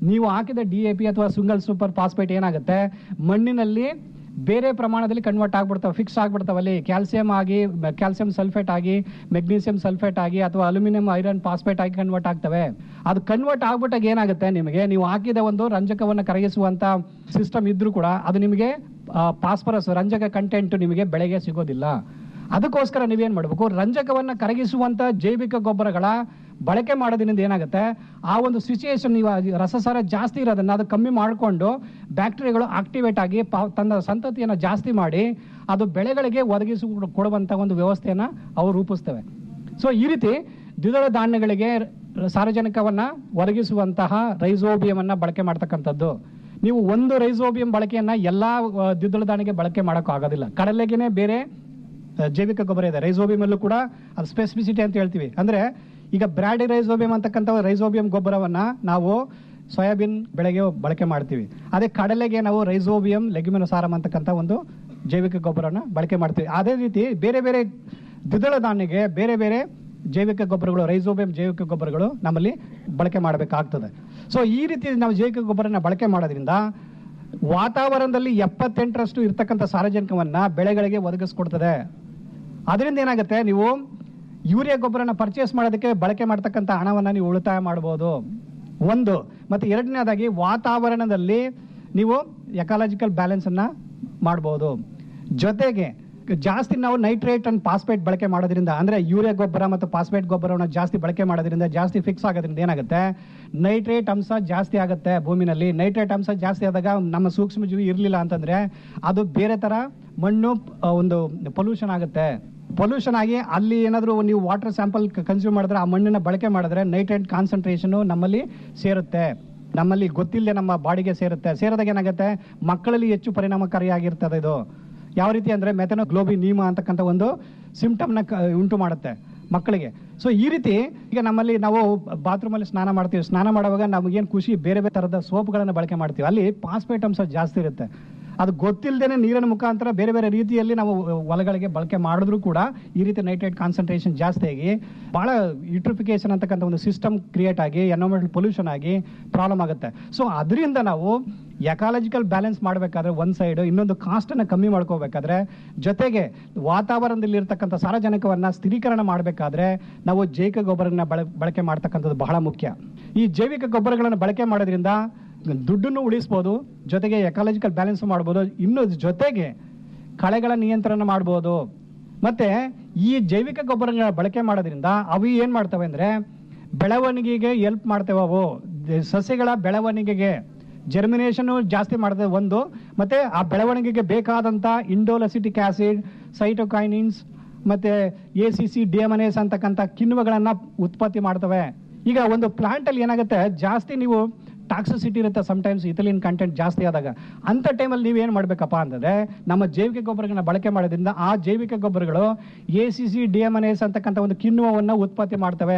S10: ನೀವು ಹಾಕಿದ ಡಿ ಎ ಪಿ ಅಥವಾ ಸಿಂಗಲ್ ಸೂಪರ್ ಫಾಸ್ಫೇಟ್ ಏನಾಗುತ್ತೆ ಮಣ್ಣಿನಲ್ಲಿ ಬೇರೆ ಪ್ರಮಾಣದಲ್ಲಿ ಕನ್ವರ್ಟ್ ಆಗ್ಬಿಡ್ತಾವೆ ಫಿಕ್ಸ್ ಆಗ್ಬಿಡ್ತಾವೆ ಅಲ್ಲಿ ಕ್ಯಾಲ್ಸಿಯಂ ಆಗಿ ಕ್ಯಾಲ್ಸಿಯಂ ಸಲ್ಫೇಟ್ ಆಗಿ ಮೆಗ್ನೀಸಿಯಂ ಸಲ್ಫೇಟ್ ಆಗಿ ಅಥವಾ ಅಲ್ಯೂಮಿನಿಯಂ ಐರನ್ ಫಾಸ್ಫೇಟ್ ಆಗಿ ಕನ್ವರ್ಟ್ ಆಗ್ತವೆ ಅದು ಕನ್ವರ್ಟ್ ಆಗ್ಬಿಟ್ಟಾಗ ಏನಾಗುತ್ತೆ ನಿಮಗೆ ನೀವು ಹಾಕಿದ ಒಂದು ರಂಜಕವನ್ನು ಕರಗಿಸುವಂತ ಸಿಸ್ಟಮ್ ಇದ್ರೂ ಕೂಡ ಅದು ನಿಮಗೆ ಫಾಸ್ಫರಸ್ ರಂಜಕ ಕಂಟೆಂಟ್ ನಿಮಗೆ ಬೆಳೆಗೆ ಸಿಗೋದಿಲ್ಲ ಅದಕ್ಕೋಸ್ಕರ ನೀವೇನ್ ಮಾಡಬೇಕು ರಂಜಕವನ್ನ ಕರಗಿಸುವಂತ ಜೈವಿಕ ಗೊಬ್ಬರಗಳ ಬಳಕೆ ಮಾಡೋದ್ರಿಂದ ಏನಾಗುತ್ತೆ ಆ ಒಂದು ಸಿಚುಯೇಷನ್ ನೀವು ಅದು ರಸಸಾರ ಜಾಸ್ತಿ ಇರೋದನ್ನ ಅದು ಕಮ್ಮಿ ಮಾಡಿಕೊಂಡು ಬ್ಯಾಕ್ಟೀರಿಯಾಗಳು ಆಕ್ಟಿವೇಟ್ ಆಗಿ ಪ- ತನ್ನ ಸಂತತಿಯನ್ನು ಜಾಸ್ತಿ ಮಾಡಿ ಅದು ಬೆಳೆಗಳಿಗೆ ಒದಗಿಸಿ ಕೊಡುವಂತ ಒಂದು ವ್ಯವಸ್ಥೆಯನ್ನ ಅವು ರೂಪಿಸ್ತವೆ ಸೊ ಈ ರೀತಿ ದ್ವಿದಳ ಧಾನ್ಯಗಳಿಗೆ ರ- ಸಾರಜನಕವನ್ನ ಒದಗಿಸುವಂತಹ ರೈಸೋಬಿಯಮನ್ನ ಬಳಕೆ ಮಾಡ್ತಕ್ಕಂಥದ್ದು ನೀವು ಒಂದು ರೈಸೋಬಿಯಂ ಬಳಕೆಯನ್ನ ಎಲ್ಲಾ ಆ, ದ್ವಿದಳ ಧಾನ್ಯಕ್ಕೆ ಬಳಕೆ ಮಾಡೋಕ್ಕೂ ಆಗೋದಿಲ್ಲ ಕಡಲೆಗೆನೆ ಬೇರೆ ಆ, ಜೈವಿಕ ಗೊಬ್ಬರ ಇದೆ ರೈಸೋಬಿಯಂ ಅಲ್ಲೂ ಕೂಡ ಅದು ಸ್ಪೆಸಿಫಿಸಿಟಿ ಅಂತ ಹೇಳ್ತೀವಿ ಅಂದ್ರೆ ಈಗ ಬ್ರಾಡಿ ರೈಸೋಬಿಯಂ ಅಂತಕ್ಕಂಥ ರೈಸೋಬಿಯಂ ಗೊಬ್ಬರವನ್ನ ನಾವು ಸೋಯಾಬೀನ್ ಬೆಳೆಗೆ ಬಳಕೆ ಮಾಡ್ತೀವಿ ಅದೇ ಕಡಲೆಗೆ ನಾವು ರೈಸೋಬಿಯಂ ಲೆಗ್ಯುಮಿನೋಸಾರಂ ಅಂತಕ್ಕಂಥ ಒಂದು ಜೈವಿಕ ಗೊಬ್ಬರನ ಬಳಕೆ ಮಾಡ್ತೀವಿ ಅದೇ ರೀತಿ ಬೇರೆ ಬೇರೆ ದ್ವಿದಳ ಧಾನ್ಯಗೆ ಬೇರೆ ಬೇರೆ ಜೈವಿಕ ಗೊಬ್ಬರಗಳು ರೈಸೋಬಿಯಂ ಜೈವಿಕ ಗೊಬ್ಬರಗಳು ನಮ್ಮಲ್ಲಿ ಬಳಕೆ ಮಾಡಬೇಕಾಗ್ತದೆ ಸೊ ಈ ರೀತಿ ನಾವು ಜೈವಿಕ ಗೊಬ್ಬರನ ಬಳಕೆ ಮಾಡೋದ್ರಿಂದ ವಾತಾವರಣದಲ್ಲಿ ಎಪ್ಪತ್ತೆಂಟರಷ್ಟು ಇರ್ತಕ್ಕಂಥ ಸಾರಜನಕವನ್ನ ಬೆಳೆಗಳಿಗೆ ಒದಗಿಸ್ಕೊಡ್ತದೆ ಅದರಿಂದ ಏನಾಗುತ್ತೆ ನೀವು ಯೂರಿಯಾ ಗೊಬ್ಬರನ ಪರ್ಚೇಸ್ ಮಾಡೋದಕ್ಕೆ ಬಳಕೆ ಮಾಡ್ತಕ್ಕಂಥ ಹಣವನ್ನ ನೀವು ಉಳಿತಾಯ ಮಾಡಬಹುದು ಒಂದು ಮತ್ತೆ ಎರಡನೇದಾಗಿ ವಾತಾವರಣದಲ್ಲಿ ನೀವು ಎಕಾಲಜಿಕಲ್ ಬ್ಯಾಲೆನ್ಸ್ ಅನ್ನ ಮಾಡಬಹುದು ಜೊತೆಗೆ ಜಾಸ್ತಿ ನಾವು ನೈಟ್ರೇಟ್ ಅಂಡ್ ಫಾಸ್ಫೇಟ್ ಬಳಕೆ ಮಾಡೋದ್ರಿಂದ ಅಂದ್ರೆ ಯೂರಿಯಾ ಗೊಬ್ಬರ ಮತ್ತು ಫಾಸ್ಫೇಟ್ ಗೊಬ್ಬರವನ್ನು ಜಾಸ್ತಿ ಬಳಕೆ ಮಾಡೋದ್ರಿಂದ ಜಾಸ್ತಿ ಫಿಕ್ಸ್ ಆಗೋದ್ರಿಂದ ಏನಾಗುತ್ತೆ ನೈಟ್ರೇಟ್ ಅಂಶ ಜಾಸ್ತಿ ಆಗುತ್ತೆ ಭೂಮಿನಲ್ಲಿ ನೈಟ್ರೇಟ್ ಅಂಶ ಜಾಸ್ತಿ ಆದಾಗ ನಮ್ಮ ಸೂಕ್ಷ್ಮಜೀವಿ ಇರಲಿಲ್ಲ ಅಂತಂದ್ರೆ ಅದು ಬೇರೆ ತರ ಮಣ್ಣು ಆ, ಒಂದು ಪೊಲ್ಯೂಷನ್ ಆಗುತ್ತೆ ಪೊಲ್ಯೂಷನ್ ಆಗಿ ಅಲ್ಲಿ ಏನಾದರೂ ನೀವು ವಾಟರ್ ಸ್ಯಾಂಪಲ್ ಕನ್ಸ್ಯೂಮ್ ಮಾಡಿದ್ರೆ ಆ ಮಣ್ಣನ್ನ ಬಳಕೆ ಮಾಡಿದ್ರೆ ನೈಟ್ರೇಟ್ ಕಾನ್ಸಂಟ್ರೇಷನ್ ನಮ್ಮಲ್ಲಿ ಸೇರುತ್ತೆ ನಮ್ಮಲ್ಲಿ ಗೊತ್ತಿಲ್ಲದೆ ನಮ್ಮ ಬಾಡಿಗೆ ಸೇರುತ್ತೆ ಸೇರಿದಾಗ ಏನಾಗುತ್ತೆ ಮಕ್ಕಳಲ್ಲಿ ಹೆಚ್ಚು ಪರಿಣಾಮಕಾರಿಯಾಗಿರ್ತದೆ ಇದು ಯಾವ ರೀತಿ ಅಂದ್ರೆ ಮೆಥನೋ ಗ್ಲೋಬಿ ನೀಮ ಅಂತಕ್ಕಂಥ ಒಂದು ಸಿಂಪ್ಟಮ್ನ ಉಂಟು ಮಾಡುತ್ತೆ ಮಕ್ಕಳಿಗೆ ಸೊ ಈ ರೀತಿ ಈಗ ನಮ್ಮಲ್ಲಿ ನಾವು ಬಾತ್ರೂಮಲ್ಲಿ ಸ್ನಾನ ಮಾಡ್ತೀವಿ ಸ್ನಾನ ಮಾಡುವಾಗ ನಮಗೇನು ಖುಷಿ ಬೇರೆ ಬೇರೆ ಥರದ ಸೋಪ್ಗಳನ್ನು ಬಳಕೆ ಮಾಡ್ತೀವಿ ಅಲ್ಲಿ ಪಾಸ್ಪೇಟ್ ಅಂಶ ಜಾಸ್ತಿ ಇರುತ್ತೆ ಅದು ಗೊತ್ತಿಲ್ಲದೇನೆ ನೀರಿನ ಮುಖಾಂತರ ಬೇರೆ ಬೇರೆ ರೀತಿಯಲ್ಲಿ ನಾವು ಹೊಲಗಳಿಗೆ ಬಳಕೆ ಮಾಡಿದ್ರು ಕೂಡ ಈ ರೀತಿ ನೈಟ್ರೇಟ್ ಕಾನ್ಸಂಟ್ರೇಷನ್ ಜಾಸ್ತಿ ಆಗಿ ಬಹಳ ಯೂಟ್ರಿಫಿಕೇಶನ್ ಅಂತಕ್ಕಂಥ ಒಂದು ಸಿಸ್ಟಮ್ ಕ್ರಿಯೇಟ್ ಆಗಿ ಎನ್ವೈರನ್ಮೆಂಟಲ್ ಪೊಲ್ಯೂಷನ್ ಆಗಿ ಪ್ರಾಬ್ಲಮ್ ಆಗುತ್ತೆ ಸೊ ಅದರಿಂದ ನಾವು ಎಕಾಲಜಿಕಲ್ ಬ್ಯಾಲೆನ್ಸ್ ಮಾಡಬೇಕಾದ್ರೆ ಒಂದು ಸೈಡ್ ಇನ್ನೊಂದು ಕಾಸ್ಟನ್ನು ಕಮ್ಮಿ ಮಾಡ್ಕೋಬೇಕಾದ್ರೆ ಜೊತೆಗೆ ವಾತಾವರಣದಲ್ಲಿ ಇರ್ತಕ್ಕಂಥ ಸಾರಜನಕವನ್ನ ಸ್ಥಿರೀಕರಣ ಮಾಡಬೇಕಾದ್ರೆ ನಾವು ಜೈವಿಕ ಗೊಬ್ಬರನ ಬಳ ಬಳಕೆ ಮಾಡ್ತಕ್ಕಂಥದ್ದು ಬಹಳ ಮುಖ್ಯ ಈ ಜೈವಿಕ ಗೊಬ್ಬರಗಳನ್ನು ಬಳಕೆ ಮಾಡೋದ್ರಿಂದ ದುಡ್ಡನ್ನು ಉಳಿಸ್ಬೋದು ಜೊತೆಗೆ ಎಕಾಲಜಿಕಲ್ ಬ್ಯಾಲೆನ್ಸ್ ಮಾಡ್ಬೋದು ಇನ್ನು ಜೊತೆಗೆ ಕಳೆಗಳ ನಿಯಂತ್ರಣ ಮಾಡ್ಬೋದು ಮತ್ತೆ ಈ ಜೈವಿಕ ಗೊಬ್ಬರಗಳ ಬಳಕೆ ಮಾಡೋದ್ರಿಂದ ಅವು ಏನ್ ಮಾಡ್ತವೆ ಅಂದ್ರೆ ಬೆಳವಣಿಗೆಗೆ ಎಲ್ಪ್ ಮಾಡ್ತವೆ ಅವು ದ- ಸಸ್ಯಗಳ ಬೆಳವಣಿಗೆಗೆ ಜರ್ಮಿನೇಷನ್ ಜಾಸ್ತಿ ಮಾಡ್ತದೆ ಒಂದು ಮತ್ತೆ ಆ ಬೆಳವಣಿಗೆಗೆ ಬೇಕಾದಂತ ಇಂಡೋಲಸಿಟಿಕ್ ಆಸಿಡ್ ಸೈಟೋಕೈನಿನ್ಸ್ ಮತ್ತೆ ಎ ಸಿ ಸಿ ಡಿಎಮನೇಸ್ ಅಂತಕ್ಕಂಥ ಕಿಣ್ವಗಳನ್ನ ಉತ್ಪತ್ತಿ ಮಾಡ್ತವೆ ಈಗ ಒಂದು ಪ್ಲಾಂಟ್ ಅಲ್ಲಿ ಏನಾಗುತ್ತೆ ಜಾಸ್ತಿ ನೀವು ಟಾಕ್ಸಿಸಿಟಿ ಇರುತ್ತೆ ಸಮಟೈಮ್ಸ್ ಇಥಲಿನ್ ಕಂಟೆಂಟ್ ಜಾಸ್ತಿ ಆದಾಗ ಅಂತ ಟೈಮಲ್ಲಿ ನೀವು ಏನು ಮಾಡಬೇಕಪ್ಪ ಅಂತಂದ್ರೆ ನಮ್ಮ ಜೈವಿಕ ಗೊಬ್ಬರಗಳನ್ನ ಬಳಕೆ ಮಾಡೋದ್ರಿಂದ ಆ ಜೈವಿಕ ಗೊಬ್ಬರಗಳು A C C deaminase ಅಂತಕ್ಕಂಥ ಒಂದು ಕಿಣ್ವವನ್ನು ಉತ್ಪತ್ತಿ ಮಾಡ್ತವೆ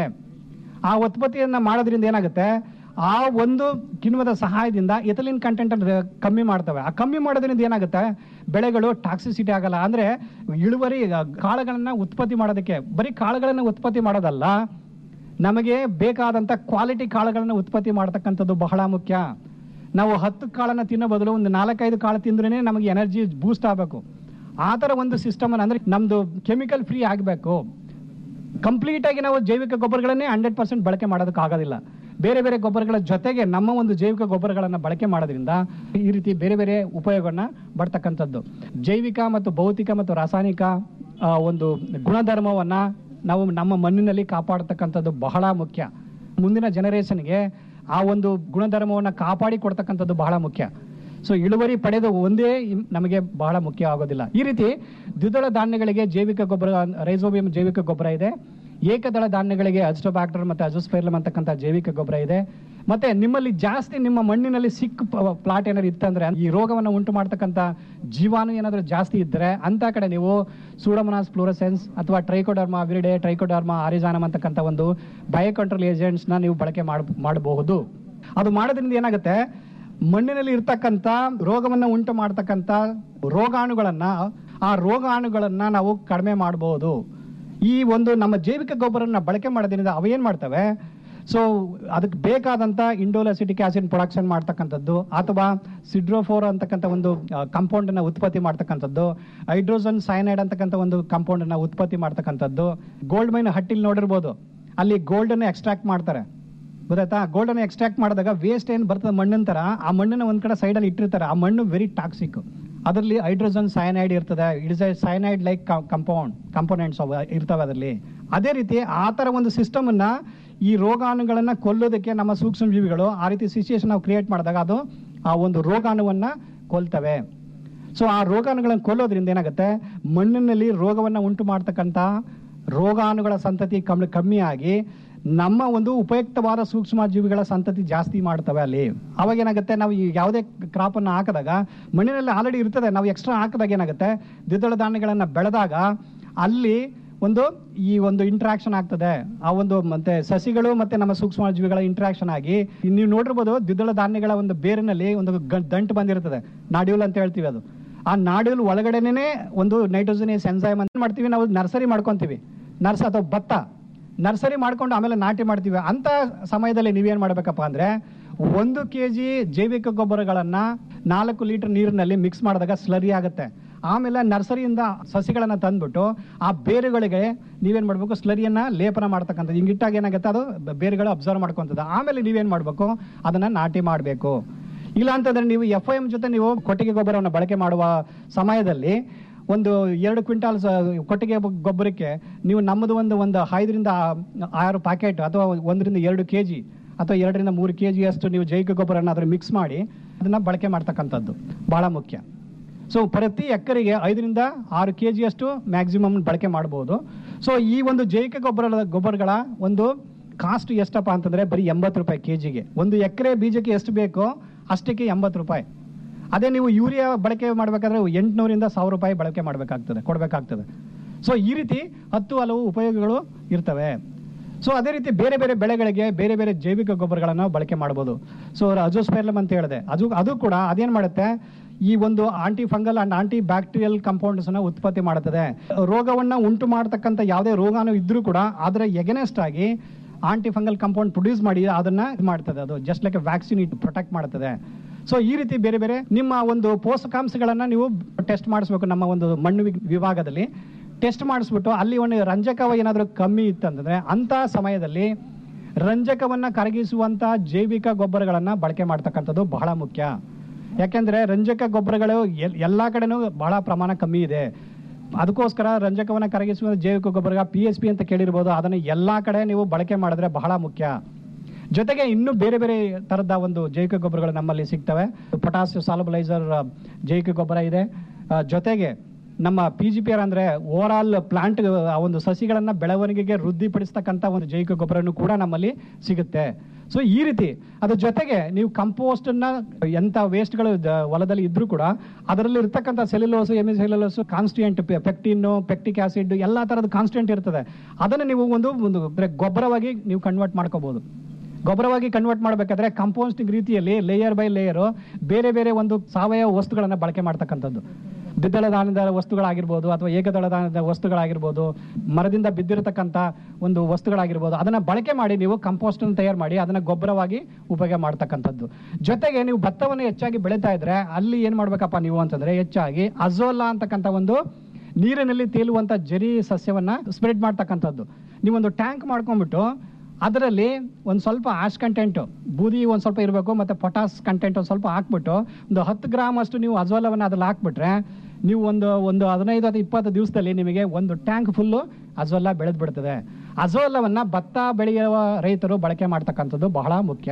S10: ಆ ಉತ್ಪತ್ತಿಯನ್ನ ಮಾಡೋದ್ರಿಂದ ಏನಾಗುತ್ತೆ ಆ ಒಂದು ಕಿಣ್ವದ ಸಹಾಯದಿಂದ ಎಥಲಿನ್ ಕಂಟೆಂಟ್ ಅನ್ನು ಕಮ್ಮಿ ಮಾಡ್ತವೆ ಆ ಕಮ್ಮಿ ಮಾಡೋದ್ರಿಂದ ಏನಾಗುತ್ತೆ ಬೆಳೆಗಳು ಟಾಕ್ಸಿಸಿಟಿ ಆಗಲ್ಲ ಅಂದ್ರೆ ಇಳುವರಿ ಕಾಳುಗಳನ್ನ ಉತ್ಪತ್ತಿ ಮಾಡೋದಕ್ಕೆ ಬರೀ ಕಾಳುಗಳನ್ನ ಉತ್ಪತ್ತಿ ಮಾಡೋದಲ್ಲ ನಮಗೆ ಬೇಕಾದಂತ ಕ್ವಾಲಿಟಿ ಕಾಳುಗಳನ್ನ ಉತ್ಪತ್ತಿ ಮಾಡತಕ್ಕಂಥದ್ದು ಬಹಳ ಮುಖ್ಯ ನಾವು ಹತ್ತು ಕಾಳನ್ನ ತಿನ್ನೋ ಬದಲು ಒಂದು ನಾಲ್ಕೈದು ಕಾಳು ತಿಂದ್ರೇನೆ ನಮಗೆ ಎನರ್ಜಿ ಬೂಸ್ಟ್ ಆಗಬೇಕು ಆ ಥರ ಒಂದು ಸಿಸ್ಟಮ್ ಅಂದ್ರೆ ನಮ್ದು ಕೆಮಿಕಲ್ ಫ್ರೀ ಆಗಬೇಕು ಕಂಪ್ಲೀಟ್ ಆಗಿ ನಾವು ಜೈವಿಕ ಗೊಬ್ಬರಗಳನ್ನೇ ಹಂಡ್ರೆಡ್ ಪರ್ಸೆಂಟ್ ಬಳಕೆ ಮಾಡೋದಕ್ಕೆ ಆಗೋದಿಲ್ಲ ಬೇರೆ ಬೇರೆ ಗೊಬ್ಬರಗಳ ಜೊತೆಗೆ ನಮ್ಮ ಒಂದು ಜೈವಿಕ ಗೊಬ್ಬರಗಳನ್ನು ಬಳಕೆ ಮಾಡೋದ್ರಿಂದ ಈ ರೀತಿ ಬೇರೆ ಬೇರೆ ಉಪಯೋಗವನ್ನ ಬರ್ತಕ್ಕಂಥದ್ದು ಜೈವಿಕ ಮತ್ತು ಭೌತಿಕ ಮತ್ತು ರಾಸಾಯನಿಕ ಆ, ಒಂದು ಗುಣಧರ್ಮವನ್ನ ನಾವು ನಮ್ಮ ಮಣ್ಣಿನಲ್ಲಿ ಕಾಪಾಡತಕ್ಕಂಥದ್ದು ಬಹಳ ಮುಖ್ಯ ಮುಂದಿನ ಜನರೇಷನ್ಗೆ ಆ ಒಂದು ಗುಣಧರ್ಮವನ್ನು ಕಾಪಾಡಿ ಕೊಡ್ತಕ್ಕಂಥದ್ದು ಬಹಳ ಮುಖ್ಯ ಸೊ ಇಳುವರಿ ಪಡೆದು ಒಂದೇ ಇಮ್- ನಮಗೆ ಬಹಳ ಮುಖ್ಯ ಆಗೋದಿಲ್ಲ ಈ ರೀತಿ ದ್ವಿದಳ ಧಾನ್ಯಗಳಿಗೆ ಜೈವಿಕ ಗೊಬ್ಬರ ರೈಸೋಬಿಯಂ ಜೈವಿಕ ಗೊಬ್ಬರ ಇದೆ ಏಕದಳ ಧಾನ್ಯಗಳಿಗೆ ಅಜಿಟೋಬ್ಯಾಕ್ಟರ್ ಮತ್ತೆ ಅಜೋಸ್ಪೈರ್ಲಮ್ ಅಂತಕ್ಕಂಥ ಜೈವಿಕ ಗೊಬ್ಬರ ಇದೆ ಮತ್ತೆ ನಿಮ್ಮಲ್ಲಿ ಜಾಸ್ತಿ ನಿಮ್ಮ ಮಣ್ಣಿನಲ್ಲಿ ಸಿಕ್ ಪ್ಲಾಟ್ ಏನಾದ್ರು ಇತ್ತಂದ್ರೆ ಈ ರೋಗವನ್ನು ಉಂಟು ಮಾಡ್ತಕ್ಕಂಥ ಜೀವಾಣು ಏನಾದರೂ ಜಾಸ್ತಿ ಇದ್ದರೆ ಅಂತ ಕಡೆ ನೀವು ಸೂಡಮನಾಸ್ ಫ್ಲೋರಸೆನ್ಸ್ ಅಥವಾ ಟ್ರೈಕೋಡರ್ಮಾ ವಿರಿಡೆ ಟ್ರೈಕೋಡರ್ಮಾ ಆರಿಜಾನಮ್ ಅಂತಕ್ಕಂಥ ಒಂದು ಬಯೋಕಂಟ್ರೋಲ್ ಏಜೆಂಟ್ಸ್ನ ನೀವು ಬಳಕೆ ಮಾಡ ಮಾಡಬಹುದು ಅದು ಮಾಡೋದ್ರಿಂದ ಏನಾಗುತ್ತೆ ಮಣ್ಣಿನಲ್ಲಿ ಇರ್ತಕ್ಕಂಥ ರೋಗವನ್ನ ಉಂಟು ಮಾಡ್ತಕ್ಕಂಥ ರೋಗಾಣುಗಳನ್ನ ಆ ರೋಗಾಣುಗಳನ್ನ ನಾವು ಕಡಿಮೆ ಮಾಡಬಹುದು ಈ ಒಂದು ನಮ್ಮ ಜೈವಿಕ ಗೊಬ್ಬರನ್ನ ಬಳಕೆ ಮಾಡೋದ್ರಿಂದ ಅವೇನ್ ಮಾಡ್ತವೆ ಸೊ ಅದಕ್ಕೆ ಬೇಕಾದಂಥ ಇಂಡೋಲಸಿಟಿಕ್ ಆಸಿಡ್ ಪ್ರೊಡಕ್ಷನ್ ಮಾಡ್ತಕ್ಕಂಥದ್ದು ಅಥವಾ ಸಿಡ್ರೋಫೋರ್ ಅಂತಕ್ಕಂಥ ಒಂದು ಕಾಂಪೌಂಡನ್ನು ಉತ್ಪತ್ತಿ ಮಾಡ್ತಕ್ಕಂಥದ್ದು ಹೈಡ್ರೋಜನ್ ಸೈನೈಡ್ ಅಂತಕ್ಕಂಥ ಒಂದು ಕಾಂಪೌಂಡನ್ನು ಉತ್ಪತ್ತಿ ಮಾಡ್ತಕ್ಕಂಥದ್ದು ಗೋಲ್ಡ್ ಮೈನ್ ಹಟ್ಟಿಲ್ ನೋಡಿರ್ಬೋದು ಅಲ್ಲಿ ಗೋಲ್ಡನ್ನು ಎಕ್ಸ್ಟ್ರಾಕ್ಟ್ ಮಾಡ್ತಾರೆ ಗೊತ್ತಾಯ್ತಾ ಗೋಲ್ಡನ್ನು ಎಕ್ಸ್ಟ್ರಾಕ್ಟ್ ಮಾಡಿದಾಗ ವೇಸ್ಟ್ ಏನು ಬರ್ತದೆ ಮಣ್ಣಿನ ಥರ ಆ ಮಣ್ಣನ್ನ ಒಂದು ಕಡೆ ಸೈಡಲ್ಲಿ ಇಟ್ಟಿರ್ತಾರೆ ಆ ಮಣ್ಣು ವೆರಿ ಟಾಕ್ಸಿಕ್ ಅದರಲ್ಲಿ ಹೈಡ್ರೋಜನ್ ಸೈನೈಡ್ ಇರ್ತದೆ it is a cyanide like compound components ಇರ್ತವೆ ಅದರಲ್ಲಿ ಅದೇ ರೀತಿ ಆ ಥರ ಒಂದು ಸಿಸ್ಟಮನ್ನು ಈ ರೋಗಾಣುಗಳನ್ನ ಕೊಲ್ಲೋದಕ್ಕೆ ನಮ್ಮ ಸೂಕ್ಷ್ಮ ಜೀವಿಗಳು ಆ ರೀತಿ ಸಿಚುಯೇಷನ್ ನಾವು ಕ್ರಿಯೇಟ್ ಮಾಡಿದಾಗ ಅದು ಆ ಒಂದು ರೋಗಾಣುವನ್ನ ಕೊಲ್ತವೆ ಸೊ ಆ ರೋಗಾಣುಗಳನ್ನು ಕೊಲ್ಲೋದ್ರಿಂದ ಏನಾಗುತ್ತೆ ಮಣ್ಣಿನಲ್ಲಿ ರೋಗವನ್ನು ಉಂಟು ಮಾಡ್ತಕ್ಕಂಥ ರೋಗಾಣುಗಳ ಸಂತತಿ ಕಮ್ಮಿ ಕಮ್ಮಿ ಆಗಿ ನಮ್ಮ ಒಂದು ಉಪಯುಕ್ತವಾದ ಸೂಕ್ಷ್ಮ ಜೀವಿಗಳ ಸಂತತಿ ಜಾಸ್ತಿ ಮಾಡ್ತವೆ ಅಲ್ಲಿ ಅವಾಗ ಏನಾಗುತ್ತೆ ನಾವು ಈ ಯಾವುದೇ ಕ್ರಾಪನ್ನು ಹಾಕಿದಾಗ ಮಣ್ಣಿನಲ್ಲಿ ಆಲ್ರೆಡಿ ಇರ್ತದೆ ನಾವು ಎಕ್ಸ್ಟ್ರಾ ಹಾಕಿದಾಗ ಏನಾಗುತ್ತೆ ದ್ವಿದಳ ಧಾನ್ಯಗಳನ್ನು ಬೆಳೆದಾಗ ಅಲ್ಲಿ ಒಂದು ಈ ಒಂದು ಇಂಟ್ರಾಕ್ಷನ್ ಆಗ್ತದೆ ಆ ಒಂದು ಮತ್ತೆ ಸಸಿಗಳು ಮತ್ತೆ ನಮ್ಮ ಸೂಕ್ಷ್ಮ ಜೀವಿಗಳ ಇಂಟ್ರಾಕ್ಷನ್ ಆಗಿ ನೀವು ನೋಡಿರ್ಬೋದು ದ್ವಿದಳ ಧಾನ್ಯಗಳ ಒಂದು ಬೇರಿನಲ್ಲಿ ಒಂದು ಗ- ದಂಟು ಬಂದಿರ್ತದೆ ನಾಡ್ಯೂಲ್ ಅಂತ ಹೇಳ್ತೀವಿ ಅದು ಆ ನಾಡ್ಯೂಲ್ ಒಳಗಡೆನೇ ಒಂದು ನೈಟ್ರೋಜನಿಯಸ್ ಎನ್ಸೈಮ್ ಅಂತ ಮಾಡ್ತೀವಿ ನಾವು ನರ್ಸರಿ ಮಾಡ್ಕೊಂತೀವಿ ನರ್ಸ್ ಅಥವಾ ಭತ್ತ ನರ್ಸರಿ ಮಾಡ್ಕೊಂಡು ಆಮೇಲೆ ನಾಟಿ ಮಾಡ್ತೀವಿ ಅಂತ ಸಮಯದಲ್ಲಿ ನೀವೇನ್ ಮಾಡ್ಬೇಕಪ್ಪ ಅಂದ್ರೆ ಒಂದು ಕೆ ಜಿ ಜೈವಿಕ ಗೊಬ್ಬರಗಳನ್ನ ನಾಲ್ಕು ಲೀಟರ್ ನೀರಿನಲ್ಲಿ ಮಿಕ್ಸ್ ಮಾಡಿದಾಗ ಸ್ಲರಿ ಆಗುತ್ತೆ ಆಮೇಲೆ ನರ್ಸರಿಯಿಂದ ಸಸಿಗಳನ್ನ ತಂದ್ಬಿಟ್ಟು ಆ ಬೇರುಗಳಿಗೆ ನೀವೇನ್ ಮಾಡ್ಬೇಕು ಸ್ಲರಿಯನ್ನ ಲೇಪನ ಮಾಡ್ತಕ್ಕಂಥದ್ದು ಹಿಂಗಿಟ್ಟಾಗ ಏನಾಗುತ್ತೆ ಅದು ಬೇರುಗಳು ಅಬ್ಸರ್ವ್ ಮಾಡ್ಕೊಂತದ ಆಮೇಲೆ ನೀವೇನ್ ಮಾಡ್ಬೇಕು ಅದನ್ನ ನಾಟಿ ಮಾಡಬೇಕು ಇಲ್ಲ ಅಂತಂದ್ರೆ ನೀವು ಎಫ್ ಎಂ ಜೊತೆ ನೀವು ಕೊಟ್ಟಿಗೆ ಗೊಬ್ಬರವನ್ನು ಬಳಕೆ ಮಾಡುವ ಸಮಯದಲ್ಲಿ ಒಂದು ಎರಡು ಕ್ವಿಂಟಾಲ್ ಸ- ಕೊಟ್ಟಿಗೆ ಬ- ಗೊಬ್ಬರಕ್ಕೆ ನೀವು ನಮ್ಮದು ಒಂದು ಒಂದು ಐದರಿಂದ ಆರು ಪ್ಯಾಕೆಟ್ ಅಥವಾ ಒಂದರಿಂದ ಎರಡು ಕೆ ಜಿ ಅಥವಾ ಎರಡರಿಂದ ಮೂರು ಕೆ ಅಷ್ಟು ನೀವು ಜೈವಿಕ ಗೊಬ್ಬರನ ಅದ್ರ ಮಿಕ್ಸ್ ಮಾಡಿ ಅದನ್ನ ಬಳಕೆ ಮಾಡ್ತಕ್ಕಂಥದ್ದು ಬಹಳ ಮುಖ್ಯ ಸೊ ಪ್ರತಿ ಎಕರೆಗೆ ಐದರಿಂದ ಆರು ಕೆ ಜಿಯಷ್ಟು ಮ್ಯಾಕ್ಸಿಮಮ್ ಬಳಕೆ ಮಾಡ್ಬೋದು ಸೊ ಈ ಒಂದು ಜೈವಿಕ ಗೊಬ್ಬರ ಗೊಬ್ಬರಗಳ ಒಂದು ಕಾಸ್ಟ್ ಎಷ್ಟಪ್ಪ ಅಂತಂದ್ರೆ ಬರೀ ಎಂಬತ್ತು ರೂಪಾಯಿ ಕೆ ಜಿಗೆ ಒಂದು ಎಕರೆ ಬೀಜಕ್ಕೆ ಎಷ್ಟು ಬೇಕೋ ಅಷ್ಟಕ್ಕೆ ಎಂಬತ್ತು ರೂಪಾಯಿ ಅದೇ ನೀವು ಯೂರಿಯಾ ಬಳಕೆ ಮಾಡಬೇಕಾದ್ರೆ ಎಂಟುನೂರಿಂದ ಸಾವಿರ ರೂಪಾಯಿ ಬಳಕೆ ಮಾಡಬೇಕಾಗ್ತದೆ ಕೊಡಬೇಕಾಗ್ತದೆ ಸೊ ಈ ರೀತಿ ಹತ್ತು ಹಲವು ಉಪಯೋಗಗಳು ಇರ್ತವೆ ಸೊ ಅದೇ ರೀತಿ ಬೇರೆ ಬೇರೆ ಬೆಳೆಗಳಿಗೆ ಬೇರೆ ಬೇರೆ ಜೈವಿಕ ಗೊಬ್ಬರಗಳನ್ನು ಬಳಕೆ ಮಾಡ್ಬೋದು ಸೊ ಅಜೋಸ್ಪೈರ್ಲಮ್ ಅಂತ ಹೇಳಿದೆ ಅದು ಅದು ಕೂಡ ಅದೇನ್ ಮಾಡುತ್ತೆ ಈ ಒಂದು anti fungal and anti bacterial compounds ಅನ್ನ ಉತ್ಪತ್ತಿ ಮಾಡುತ್ತದೆ ರೋಗವನ್ನ ಉಂಟು ಮಾಡತಕ್ಕಂಥ ಯಾವುದೇ ರೋಗಾನು ಇದ್ರೂ ಕೂಡ ಅದರ ಎಗನೆಸ್ಟ್ ಆಗಿ ಆಂಟಿ ಫಂಗಲ್ ಕಂಪೌಂಡ್ ಪ್ರೊಡ್ಯೂಸ್ ಮಾಡಿ ಅದನ್ನ ಇದು ಮಾಡ್ತದೆ ಅದು ಜಸ್ಟ್ ಲೈಕ್ ವ್ಯಾಕ್ಸಿನ್ ಇಟ್ಟು ಪ್ರೊಟೆಕ್ಟ್ ಮಾಡ್ತದೆ ಸೊ ಈ ರೀತಿ ಬೇರೆ ಬೇರೆ ನಿಮ್ಮ ಒಂದು ಪೋಷಕಾಂಶಗಳನ್ನ ನೀವು ಟೆಸ್ಟ್ ಮಾಡಿಸ್ಬೇಕು ನಮ್ಮ ಒಂದು ಮಣ್ಣು ವಿ- ವಿಭಾಗದಲ್ಲಿ ಟೆಸ್ಟ್ ಮಾಡಿಸ್ಬಿಟ್ಟು ಅಲ್ಲಿ ಒಂದು ರಂಜಕ ಏನಾದರೂ ಕಮ್ಮಿ ಇತ್ತಂದ್ರೆ ಅಂತ ಸಮಯದಲ್ಲಿ ರಂಜಕವನ್ನ ಕರಗಿಸುವಂತ ಜೈವಿಕ ಗೊಬ್ಬರಗಳನ್ನ ಬಳಕೆ ಮಾಡ್ತಕ್ಕಂಥದ್ದು ಬಹಳ ಮುಖ್ಯ ಯಾಕೆಂದ್ರೆ ರಂಜಕ ಗೊಬ್ಬರಗಳು ಎಲ್- ಎಲ್ಲಾ ಕಡೆನೂ ಬಹಳ ಪ್ರಮಾಣ ಕಮ್ಮಿ ಇದೆ ಅದಕ್ಕೋಸ್ಕರ ರಂಜಕವನ್ನ ಕರಗಿಸುವ ಜೈವಿಕ ಗೊಬ್ಬರ ಪಿ ಎಸ್ ಪಿ ಅಂತ ಕೇಳಿರ್ಬೋದು ಅದನ್ನ ಎಲ್ಲಾ ಕಡೆ ನೀವು ಬಳಕೆ ಮಾಡಿದ್ರೆ ಬಹಳ ಮುಖ್ಯ ಜೊತೆಗೆ ಇನ್ನೂ ಬೇರೆ ಬೇರೆ ತರದ ಒಂದು ಜೈವಿಕ ಗೊಬ್ಬರಗಳು ನಮ್ಮಲ್ಲಿ ಸಿಗ್ತವೆ ಪೊಟಾಸ್ ಸಾಲಬಲೈಸರ್ ಜೈವಿಕ ಗೊಬ್ಬರ ಇದೆ ಆ, ಜೊತೆಗೆ ನಮ್ಮ ಪಿ ಜಿ ಪಿ ಆರ್ ಅಂದ್ರೆ ಓವರ್ ಆಲ್ ಪ್ಲಾಂಟ್ ಆ ಒಂದು ಸಸಿಗಳನ್ನ ಬೆಳವಣಿಗೆಗೆ ವೃದ್ಧಿಪಡಿಸ್ತಕ್ಕಂಥ ಒಂದು ಜೈವಿಕ ಗೊಬ್ಬರನು ಕೂಡ ನಮ್ಮಲ್ಲಿ ಸಿಗುತ್ತೆ ಸೊ ಈ ರೀತಿ ಅದ್ರ ಜೊತೆಗೆ ನೀವು ಕಂಪೋಸ್ಟ್ ಅನ್ನ ಎಂತ ವೇಸ್ಟ್ಗಳು ಹೊಲದಲ್ಲಿ ಇದ್ರೂ ಕೂಡ ಅದರಲ್ಲಿ ಇರ್ತಕ್ಕಂಥ cellulose hemicellulose constituent pectin pectic acid ಎಲ್ಲಾ ತರದ ಕಾನ್ಸ್ಟೆಂಟ್ ಇರ್ತದೆ ಅದನ್ನ ನೀವು ಒಂದು ಒಂದು ಬರೀ ಗೊಬ್ಬರವಾಗಿ ನೀವು ಕನ್ವರ್ಟ್ ಮಾಡ್ಕೋಬಹುದು ಗೊಬ್ಬರವಾಗಿ ಕನ್ವರ್ಟ್ ಮಾಡಬೇಕಾದ್ರೆ ಕಂಪೋಸ್ಟಿಂಗ್ ರೀತಿಯಲ್ಲಿ ಲೇಯರ್ ಬೈ ಲೇಯರ್ ಬೇರೆ ಬೇರೆ ಒಂದು ಸಾವಯವ ವಸ್ತುಗಳನ್ನ ಬಳಕೆ ಮಾಡ್ತಕ್ಕಂಥದ್ದು ದ್ವಿದಳ ಧಾನ್ಯದ ವಸ್ತುಗಳಾಗಿರ್ಬೋದು ಅಥವಾ ಏಕದಳ ಧಾನ್ಯದ ವಸ್ತುಗಳಾಗಿರ್ಬೋದು ಮರದಿಂದ ಬಿದ್ದಿರತಕ್ಕಂಥ ಒಂದು ವಸ್ತುಗಳಾಗಿರ್ಬೋದು ಅದನ್ನ ಬಳಕೆ ಮಾಡಿ ನೀವು ಕಂಪೋಸ್ಟ್ ಅನ್ನು ತಯಾರು ಮಾಡಿ ಅದನ್ನ ಗೊಬ್ಬರವಾಗಿ ಉಪಯೋಗ ಮಾಡ್ತಕ್ಕಂಥದ್ದು ಜೊತೆಗೆ ನೀವು ಭತ್ತವನ್ನು ಹೆಚ್ಚಾಗಿ ಬೆಳೀತಾ ಇದ್ರೆ ಅಲ್ಲಿ ಏನ್ ಮಾಡ್ಬೇಕಪ್ಪ ನೀವು ಅಂತಂದ್ರೆ ಹೆಚ್ಚಾಗಿ ಅಜೋಲಾ ಅಂತಕ್ಕಂಥ ಒಂದು ನೀರಿನಲ್ಲಿ ತೇಲುವಂತ ಜರಿ ಸಸ್ಯವನ್ನ ಸ್ಪ್ರೆಡ್ ಮಾಡ್ತಕ್ಕಂಥದ್ದು ನೀವೊಂದು ಟ್ಯಾಂಕ್ ಮಾಡ್ಕೊಂಡ್ಬಿಟ್ಟು ಅದರಲ್ಲಿ ಒಂದು ಸ್ವಲ್ಪ ಆಶ್ ಕಂಟೆಂಟ್ ಬೂದಿ ಒಂದು ಸ್ವಲ್ಪ ಇರಬೇಕು ಮತ್ತೆ ಪೊಟಾಸ್ ಕಂಟೆಂಟ್ ಒಂದು ಸ್ವಲ್ಪ ಹಾಕ್ಬಿಟ್ಟು ಒಂದು ಹತ್ತು ಗ್ರಾಮ್ ಅಷ್ಟು ನೀವು ಅಜೋಲವನ್ನು ಅದ್ರಲ್ಲಿ ಹಾಕ್ಬಿಟ್ರೆ ನೀವು ಒಂದು ಒಂದು ಹದಿನೈದು ಅಥವಾ ಇಪ್ಪತ್ತು ದಿವಸದಲ್ಲಿ ನಿಮಗೆ ಒಂದು ಟ್ಯಾಂಕ್ ಫುಲ್ಲು ಅಜೋಲ ಬೆಳೆದು ಬಿಡ್ತದೆ ಅಜೋಲವನ್ನ ಭತ್ತ ಬೆಳೆಯುವ ರೈತರು ಬಳಕೆ ಮಾಡ್ತಕ್ಕಂಥದ್ದು ಬಹಳ ಮುಖ್ಯ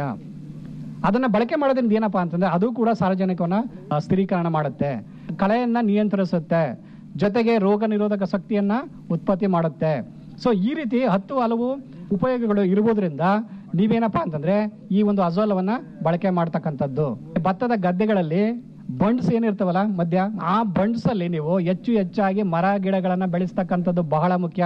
S10: ಅದನ್ನ ಬಳಕೆ ಮಾಡೋದ್ರಿಂದ ಏನಪ್ಪಾ ಅಂತಂದ್ರೆ ಅದು ಕೂಡ ಸಾರ್ವಜನಿಕವನ್ನ ಆ, ಸ್ಥಿರೀಕರಣ ಮಾಡುತ್ತೆ ಕಳೆಯನ್ನ ನಿಯಂತ್ರಿಸುತ್ತೆ ಜೊತೆಗೆ ರೋಗ ನಿರೋಧಕ ಶಕ್ತಿಯನ್ನ ಉತ್ಪತ್ತಿ ಮಾಡುತ್ತೆ ಸೊ ಈ ರೀತಿ ಹತ್ತು ಹಲವು ಉಪಯೋಗಗಳು ಇರುವುದರಿಂದ ನೀವೇನಪ್ಪಾ ಅಂತಂದ್ರೆ ಈ ಒಂದು ಅಜೋಲವನ್ನ ಬಳಕೆ ಮಾಡ್ತಕ್ಕಂಥದ್ದು ಭತ್ತದ ಗದ್ದೆಗಳಲ್ಲಿ ಬಂಡ್ಸ್ ಏನಿರ್ತವಲ್ಲ ಮಧ್ಯ ಆ ಬಂಡ್ಸ್ ಅಲ್ಲಿ ನೀವು ಹೆಚ್ಚು ಹೆಚ್ಚಾಗಿ ಮರ ಗಿಡಗಳನ್ನ ಬೆಳೆಸ್ತಕ್ಕಂಥದ್ದು ಬಹಳ ಮುಖ್ಯ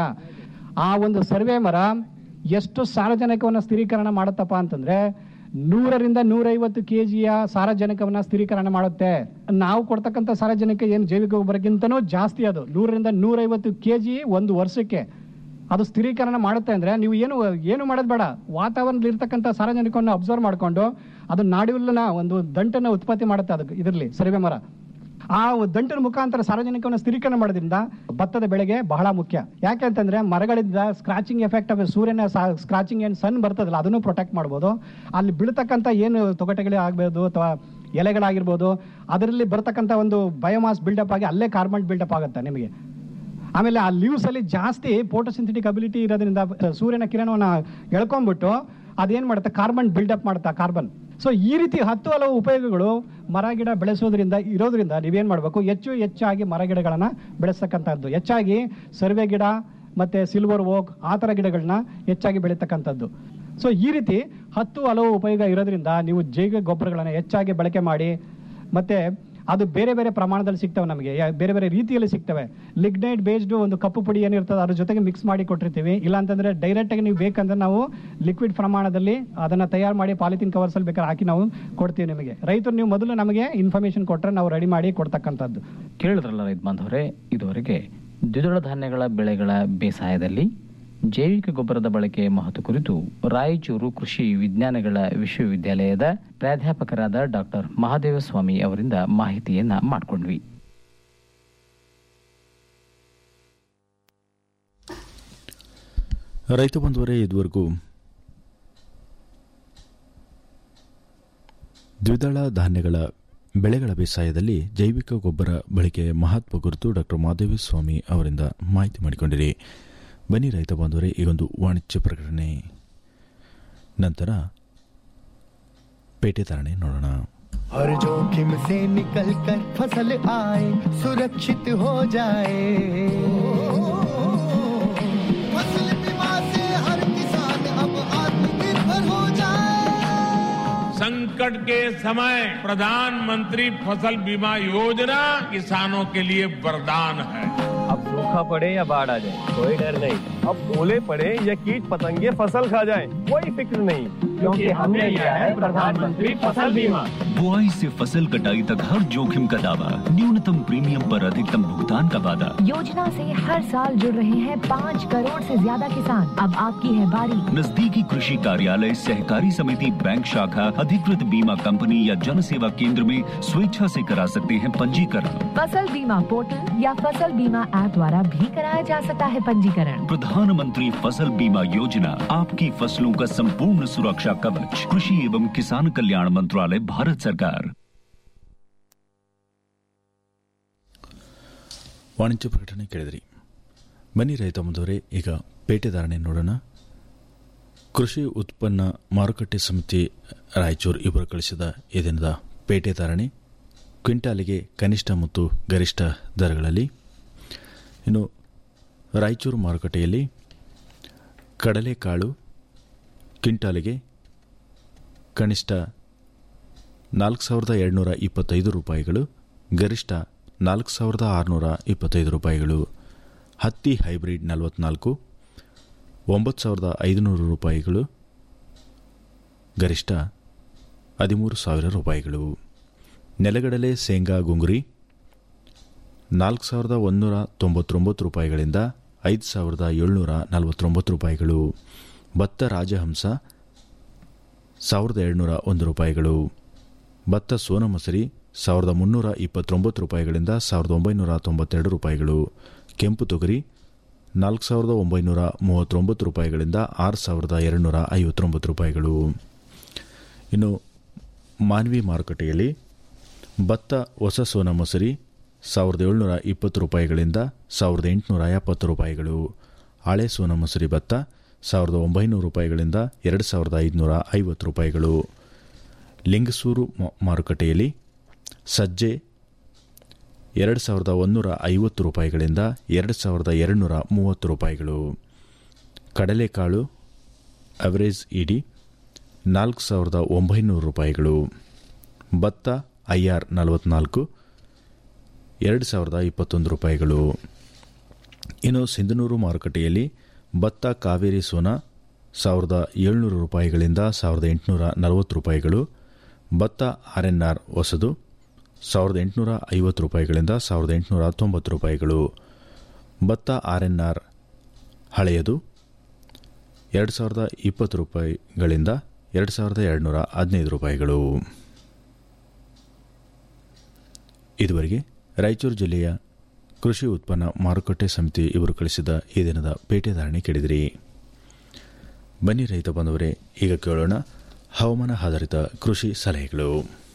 S10: ಆ ಒಂದು ಸರ್ವೆ ಮರ ಎಷ್ಟು ಸಾರಜನಕವನ್ನ ಸ್ಥಿರೀಕರಣ ಮಾಡುತ್ತಪ್ಪ ಅಂತಂದ್ರೆ ನೂರರಿಂದ ನೂರೈವತ್ತು ಕೆ ಜಿಯ ಸಾರಜನಕವನ್ನ ಸ್ಥಿರೀಕರಣ ಮಾಡುತ್ತೆ ನಾವು ಕೊಡ್ತಕ್ಕಂಥ ಸಾರಜನಕ ಏನು ಜೈವಿಕ ಗೊಬ್ಬರಕ್ಕಿಂತನೂ ಜಾಸ್ತಿ ಅದು ನೂರರಿಂದ ನೂರೈವತ್ತು ಕೆ ಜಿ ಒಂದು ವರ್ಷಕ್ಕೆ ಅದು ಸ್ಥಿರೀಕರಣ ಮಾಡುತ್ತೆ ಅಂದರೆ ನೀವು ಏನು ಏನು ಮಾಡೋದು ಬೇಡ ವಾತಾವರಣದಲ್ಲಿ ಇರ್ತಕ್ಕಂಥ ಸಾರ್ವಜನಿಕವನ್ನು ಅಬ್ಸರ್ವ್ ಮಾಡಿಕೊಂಡು ಅದು ನಾಡಿಹುಲ್ಲನ ಒಂದು ದಂಟನ್ನು ಉತ್ಪತ್ತಿ ಮಾಡುತ್ತೆ ಅದಕ್ಕೆ ಇದರಲ್ಲಿ ಸರಿವೆ ಮರ ಆ ದಂಟಿನ ಮುಖಾಂತರ ಸಾರ್ವಜನಿಕವನ್ನು ಸ್ಥಿರೀಕರಣ ಮಾಡೋದ್ರಿಂದ ಭತ್ತದ ಬೆಳೆಗೆ ಬಹಳ ಮುಖ್ಯ ಯಾಕೆ ಅಂತಂದ್ರೆ ಮರಗಳಿಂದ ಸ್ಕ್ರಾಚಿಂಗ್ ಎಫೆಕ್ಟ್ ಆಫ್ ಸೂರ್ಯನ ಸ್ಕ್ರಾಚಿಂಗ್ ಏನು ಸನ್ ಬರ್ತದಲ್ಲ ಅದನ್ನು ಪ್ರೊಟೆಕ್ಟ್ ಮಾಡ್ಬೋದು ಅಲ್ಲಿ ಬೀಳ್ತಕ್ಕಂಥ ಏನು ತೊಗಟೆಗಳು ಆಗ್ಬೋದು ಅಥವಾ ಎಲೆಗಳಾಗಿರ್ಬೋದು ಅದರಲ್ಲಿ ಬರ್ತಕ್ಕಂಥ ಒಂದು ಬಯೋಮಾಸ್ ಬಿಲ್ಡಪ್ ಆಗಿ ಅಲ್ಲೇ ಕಾರ್ಬನ್ ಬಿಲ್ಡಪ್ ಆಗುತ್ತೆ ನಿಮಗೆ ಆಮೇಲೆ ಆ ಲೀವ್ಸ್ ಅಲ್ಲಿ ಜಾಸ್ತಿ ಫೋಟೋಸಿಂಥೆಟಿಕ್ ಅಬಿಲಿಟಿ ಇರೋದ್ರಿಂದ ಸೂರ್ಯನ ಕಿರಣವನ್ನ ಎಳ್ಕೊಂಡ್ಬಿಟ್ಟು ಅದೇನ್ ಮಾಡುತ್ತೆ ಕಾರ್ಬನ್ ಬಿಲ್ಡಪ್ ಮಾಡುತ್ತೆ ಕಾರ್ಬನ್ ಸೊ ಈ ರೀತಿ ಹತ್ತು ಹಲವು ಉಪಯೋಗಗಳು ಮರ ಗಿಡ ಬೆಳೆಸೋದ್ರಿಂದ ಇರೋದ್ರಿಂದ ನೀವೇನ್ ಮಾಡಬೇಕು ಹೆಚ್ಚು ಹೆಚ್ಚಾಗಿ ಮರ ಗಿಡಗಳನ್ನ ಬೆಳೆಸ್ತಕ್ಕಂಥದ್ದು ಹೆಚ್ಚಾಗಿ ಸರ್ವೆ ಗಿಡ ಮತ್ತೆ ಸಿಲ್ವರ್ ಓಕ್ ಆ ಥರ ಗಿಡಗಳನ್ನ ಹೆಚ್ಚಾಗಿ ಬೆಳೀತಕ್ಕಂಥದ್ದು ಸೊ ಈ ರೀತಿ ಹತ್ತು ಹಲವು ಉಪಯೋಗ ಇರೋದ್ರಿಂದ ನೀವು ಜೈವಿಕ ಗೊಬ್ಬರಗಳನ್ನು ಹೆಚ್ಚಾಗಿ ಬಳಕೆ ಮಾಡಿ ಮತ್ತೆ ಅದು ಬೇರೆ ಬೇರೆ ಪ್ರಮಾಣದಲ್ಲಿ ಸಿಗ್ತವೆ ನಮಗೆ ಯಾ- ಬೇರೆ ಬೇರೆ ರೀತಿಯಲ್ಲಿ ಸಿಗ್ತವೆ ಲಿಗ್ನೈಟ್ ಬೇಸ್ಡ್ ಒಂದು ಕಪ್ಪು ಪುಡಿ ಏನಿರ್ತದೆ ಅದ್ರ ಜೊತೆಗೆ ಮಿಕ್ಸ್ ಮಾಡಿ ಕೊಟ್ಟಿರ್ತೀವಿ ಇಲ್ಲ ಅಂತಂದ್ರೆ ಡೈರೆಕ್ಟ್ ಆಗಿ ನೀವು ಬೇಕಂದ್ರೆ ನಾವು ಲಿಕ್ವಿಡ್ ಪ್ರಮಾಣದಲ್ಲಿ ಅದನ್ನ ತಯಾರು ಮಾಡಿ ಪಾಲಿಥಿನ್ ಕವರ್ಸ್ ಅಲ್ಲಿ ಬೇಕಾದ್ರೆ ಹಾಕಿ ನಾವು ಕೊಡ್ತೀವಿ ನಿಮಗೆ ರೈತರು ನೀವು ಮೊದಲು ನಮಗೆ ಇನ್ಫಾರ್ಮೇಶನ್ ಕೊಟ್ಟರೆ ನಾವು ರೆಡಿ ಮಾಡಿ ಕೊಡ್ತಕ್ಕಂಥದ್ದು
S9: ಕೇಳಿದ್ರಲ್ಲ ರೈತ ಬಾಂಧವರೇ ಇದುವರೆಗೆ ದ್ವಿದಳ ಧಾನ್ಯಗಳ ಬೆಳೆಗಳ ಬೇಸಾಯದಲ್ಲಿ ಜೈವಿಕ ಗೊಬ್ಬರದ ಬಳಕೆ ಮಹತ್ವ ಕುರಿತು ರಾಯಚೂರು ಕೃಷಿ ವಿಜ್ಞಾನಗಳ ವಿಶ್ವವಿದ್ಯಾಲಯದ ಪ್ರಾಧ್ಯಾಪಕರಾದ ಡಾಕ್ಟರ್ ಮಹಾದೇವ ಸ್ವಾಮಿ ಅವರಿಂದ ಮಾಹಿತಿಯನ್ನ ಮಾಡಿಕೊಂಡ್ವಿ
S3: ರೈತ ಬಂಧುವರೇ ಇದುವರೆಗೂ ದ್ವಿದಳ ಧಾನ್ಯಗಳ ಬೆಳೆಗಳ ಬೇಸಾಯದಲ್ಲಿ ಜೈವಿಕ ಗೊಬ್ಬರ ಬಳಕೆ ಮಹತ್ವ ಕುರಿತು ಡಾಕ್ಟರ್ ಮಾಧವಿ ಸ್ವಾಮಿ ಅವರಿಂದ ಮಾಹಿತಿ ಮಾಡಿಕೊಂಡಿರಿ ಬನ್ನಿ ರೈತ ಬಾಂಧವರೇ ಈಗೊಂದು ವಾಣಿಜ್ಯ ಪ್ರಕಟಣೆ ನಂತರ ಪೇಟೆ ಧಾರಣೆ ನೋಡೋಣ
S7: हर जोखिम से निकल कर फसल आए सुरक्षित हो जाए फसल बीमा से हर किसान अब आत्मनिर्भर हो जाए
S11: संकट के समय प्रधानमंत्री फसल बीमा योजना किसानों के लिए वरदान है
S12: अब सूखा पड़े या बाढ़ आ जाए कोई डर नहीं अब ओले पड़े या कीट पतंगे फसल खा जाए कोई फिक्र नहीं क्योंकि हमने लिया है प्रधानमंत्री फसल बीमा
S13: बुआई से फसल कटाई तक हर जोखिम का दावा न्यूनतम प्रीमियम पर अधिकतम भुगतान का वादा
S14: योजना से हर साल जुड़ रहे हैं पाँच करोड़ से ज्यादा किसान अब आपकी है बारी
S13: नजदीकी कृषि कार्यालय सहकारी समिति बैंक शाखा अधिकृत बीमा कंपनी या जन सेवा केंद्र में स्वेच्छा से करा सकते हैं पंजीकरण
S14: फसल बीमा पोर्टल या फसल बीमा ऐप द्वारा भी कराया जा सकता है पंजीकरण
S13: प्रधानमंत्री फसल बीमा योजना आपकी फसलों का संपूर्ण सुरक्षा कवच कृषि एवं किसान कल्याण मंत्रालय भारत सरकार
S3: ವಾಣಿಜ್ಯ ಪ್ರಕಟಣೆ ಕೇಳಿದ್ರಿ ಬನ್ನಿ ರೈತ ಬಂಧುವರೇ ಈಗ ಪೇಟೆ ಧಾರಣೆ ನೋಡೋಣ ಕೃಷಿ ಉತ್ಪನ್ನ ಮಾರುಕಟ್ಟೆ ಸಮಿತಿ ರಾಯಚೂರು ಇಬ್ಬರು ಕಳಿಸಿದ ಈ ದಿನದ ಪೇಟೆ ಧಾರಣೆ ಕ್ವಿಂಟಾಲಿಗೆ ಕನಿಷ್ಠ ಮತ್ತು ಗರಿಷ್ಠ ದರಗಳಲ್ಲಿ ಇನ್ನು ರಾಯಚೂರು ಮಾರುಕಟ್ಟೆಯಲ್ಲಿ ಕಡಲೆಕಾಳು ಕ್ವಿಂಟಾಲಿಗೆ ಕನಿಷ್ಠ ನಾಲ್ಕು ಸಾವಿರದ ಎರಡುನೂರ ಇಪ್ಪತ್ತೈದು ರೂಪಾಯಿಗಳು ಗರಿಷ್ಠ ನಾಲ್ಕು ಸಾವಿರದ ಆರುನೂರ ಇಪ್ಪತ್ತೈದು ರೂಪಾಯಿಗಳು ಹತ್ತಿ ಹೈಬ್ರಿಡ್ ನಲವತ್ನಾಲ್ಕು ಒಂಬತ್ತು ಸಾವಿರದ ಐದುನೂರು ರೂಪಾಯಿಗಳು ಗರಿಷ್ಠ ಹದಿಮೂರು ಸಾವಿರ ರೂಪಾಯಿಗಳು ನೆಲಗಡಲೆ ಶೇಂಗಾ ಗುಂಗುರಿ ನಾಲ್ಕು ಸಾವಿರದ ಒಂದೂರ ತೊಂಬತ್ತೊಂಬತ್ತು ರೂಪಾಯಿಗಳಿಂದ ಐದು ಸಾವಿರದ ಏಳ್ನೂರ ನಲವತ್ತೊಂಬತ್ತು ರೂಪಾಯಿಗಳು ಭತ್ತ ರಾಜಹಂಸ ಸಾವಿರದ ಏಳ್ನೂರ ಒಂದು ರೂಪಾಯಿಗಳು ಭತ್ತ ಸೋನಮಸರಿ ಸಾವಿರದ ಮುನ್ನೂರ ಇಪ್ಪತ್ತೊಂಬತ್ತು ರೂಪಾಯಿಗಳಿಂದ ಸಾವಿರದ ಒಂಬೈನೂರ ತೊಂಬತ್ತೆರಡು ರೂಪಾಯಿಗಳು ಕೆಂಪು ತೊಗರಿ ನಾಲ್ಕು ಸಾವಿರದ ಒಂಬೈನೂರ ಮೂವತ್ತೊಂಬತ್ತು ರೂಪಾಯಿಗಳಿಂದ ಆರು ಸಾವಿರದ ಎರಡುನೂರ ಐವತ್ತೊಂಬತ್ತು ರೂಪಾಯಿಗಳು ಇನ್ನು ಮಾನ್ವಿ ಮಾರುಕಟ್ಟೆಯಲ್ಲಿ ಭತ್ತ ಹೊಸ ಸೋನಾ ಮಸೂರಿ ಸಾವಿರದ ಏಳ್ನೂರ ಇಪ್ಪತ್ತು ರೂಪಾಯಿಗಳಿಂದ ಸಾವಿರದ ಎಂಟುನೂರ ಎಪ್ಪತ್ತು ರೂಪಾಯಿಗಳು ಹಳೆ ಸೋನಾ ಮಸೂರಿ ಭತ್ತ ಸಾವಿರದ ಒಂಬೈನೂರು ರೂಪಾಯಿಗಳಿಂದ ಎರಡು ಸಾವಿರದ ಐದುನೂರ ಐವತ್ತು ರೂಪಾಯಿಗಳು ಲಿಂಗಸೂರು ಮ- ಮಾರುಕಟ್ಟೆಯಲ್ಲಿ ಸಜ್ಜೆ ಎರಡು ಸಾವಿರದ ಒಂದೂರ ಐವತ್ತು ರೂಪಾಯಿಗಳಿಂದ ಎರಡು ಸಾವಿರದ ಎರಡುನೂರ ಮೂವತ್ತು ರೂಪಾಯಿಗಳು ಕಡಲೆಕಾಳು ಅವರೇಜ್ ಇಡಿ ನಾಲ್ಕು ಸಾವಿರದ ಒಂಬೈನೂರು ರೂಪಾಯಿಗಳು ಭತ್ತ ಐ ಆರ್ ನಲವತ್ನಾಲ್ಕು ಎರಡು ಸಾವಿರದ ಇಪ್ಪತ್ತೊಂದು ರೂಪಾಯಿಗಳು ಇನ್ನು ಸಿಂಧನೂರು ಮಾರುಕಟ್ಟೆಯಲ್ಲಿ ಭತ್ತ ಕಾವೇರಿ ಸೋನಾ ಸಾವಿರದ ಏಳ್ನೂರು ರೂಪಾಯಿಗಳಿಂದ ಸಾವಿರದ ಎಂಟುನೂರ ನಲವತ್ತು ರೂಪಾಯಿಗಳು ಭತ್ತ ಆರ್ ಎನ್ ಆರ್ ಹೊಸದು ಸಾವಿರದ ಎಂಟುನೂರ ಐವತ್ತು ರೂಪಾಯಿಗಳಿಂದ ಸಾವಿರದ ಎಂಟುನೂರ ತೊಂಬತ್ತು ರೂಪಾಯಿಗಳು ಭತ್ತ ಆರ್ ಎನ್ ಆರ್ ಹಳೆಯದು ಎರಡು ಸಾವಿರದ ಇಪ್ಪತ್ತು ರೂಪಾಯಿಗಳಿಂದ ಎರಡು ಸಾವಿರದ ಎರಡುನೂರ ಹದಿನೈದು ರೂಪಾಯಿಗಳು ಇದುವರೆಗೆ ರಾಯಚೂರು ಜಿಲ್ಲೆಯ ಕೃಷಿ ಉತ್ಪನ್ನ ಮಾರುಕಟ್ಟೆ ಸಮಿತಿ ಇವರು ಕಳಿಸಿದ ಈ ದಿನದ ಪೇಟೆ ಧಾರಣೆ ಕೇಳಿದಿರಿ ಬನ್ನಿ ರೈತ ಬಂದವರೇ ಈಗ ಕೇಳೋಣ ಹವಾಮಾನ ಆಧಾರಿತ ಕೃಷಿ ಸಲಹೆಗಳು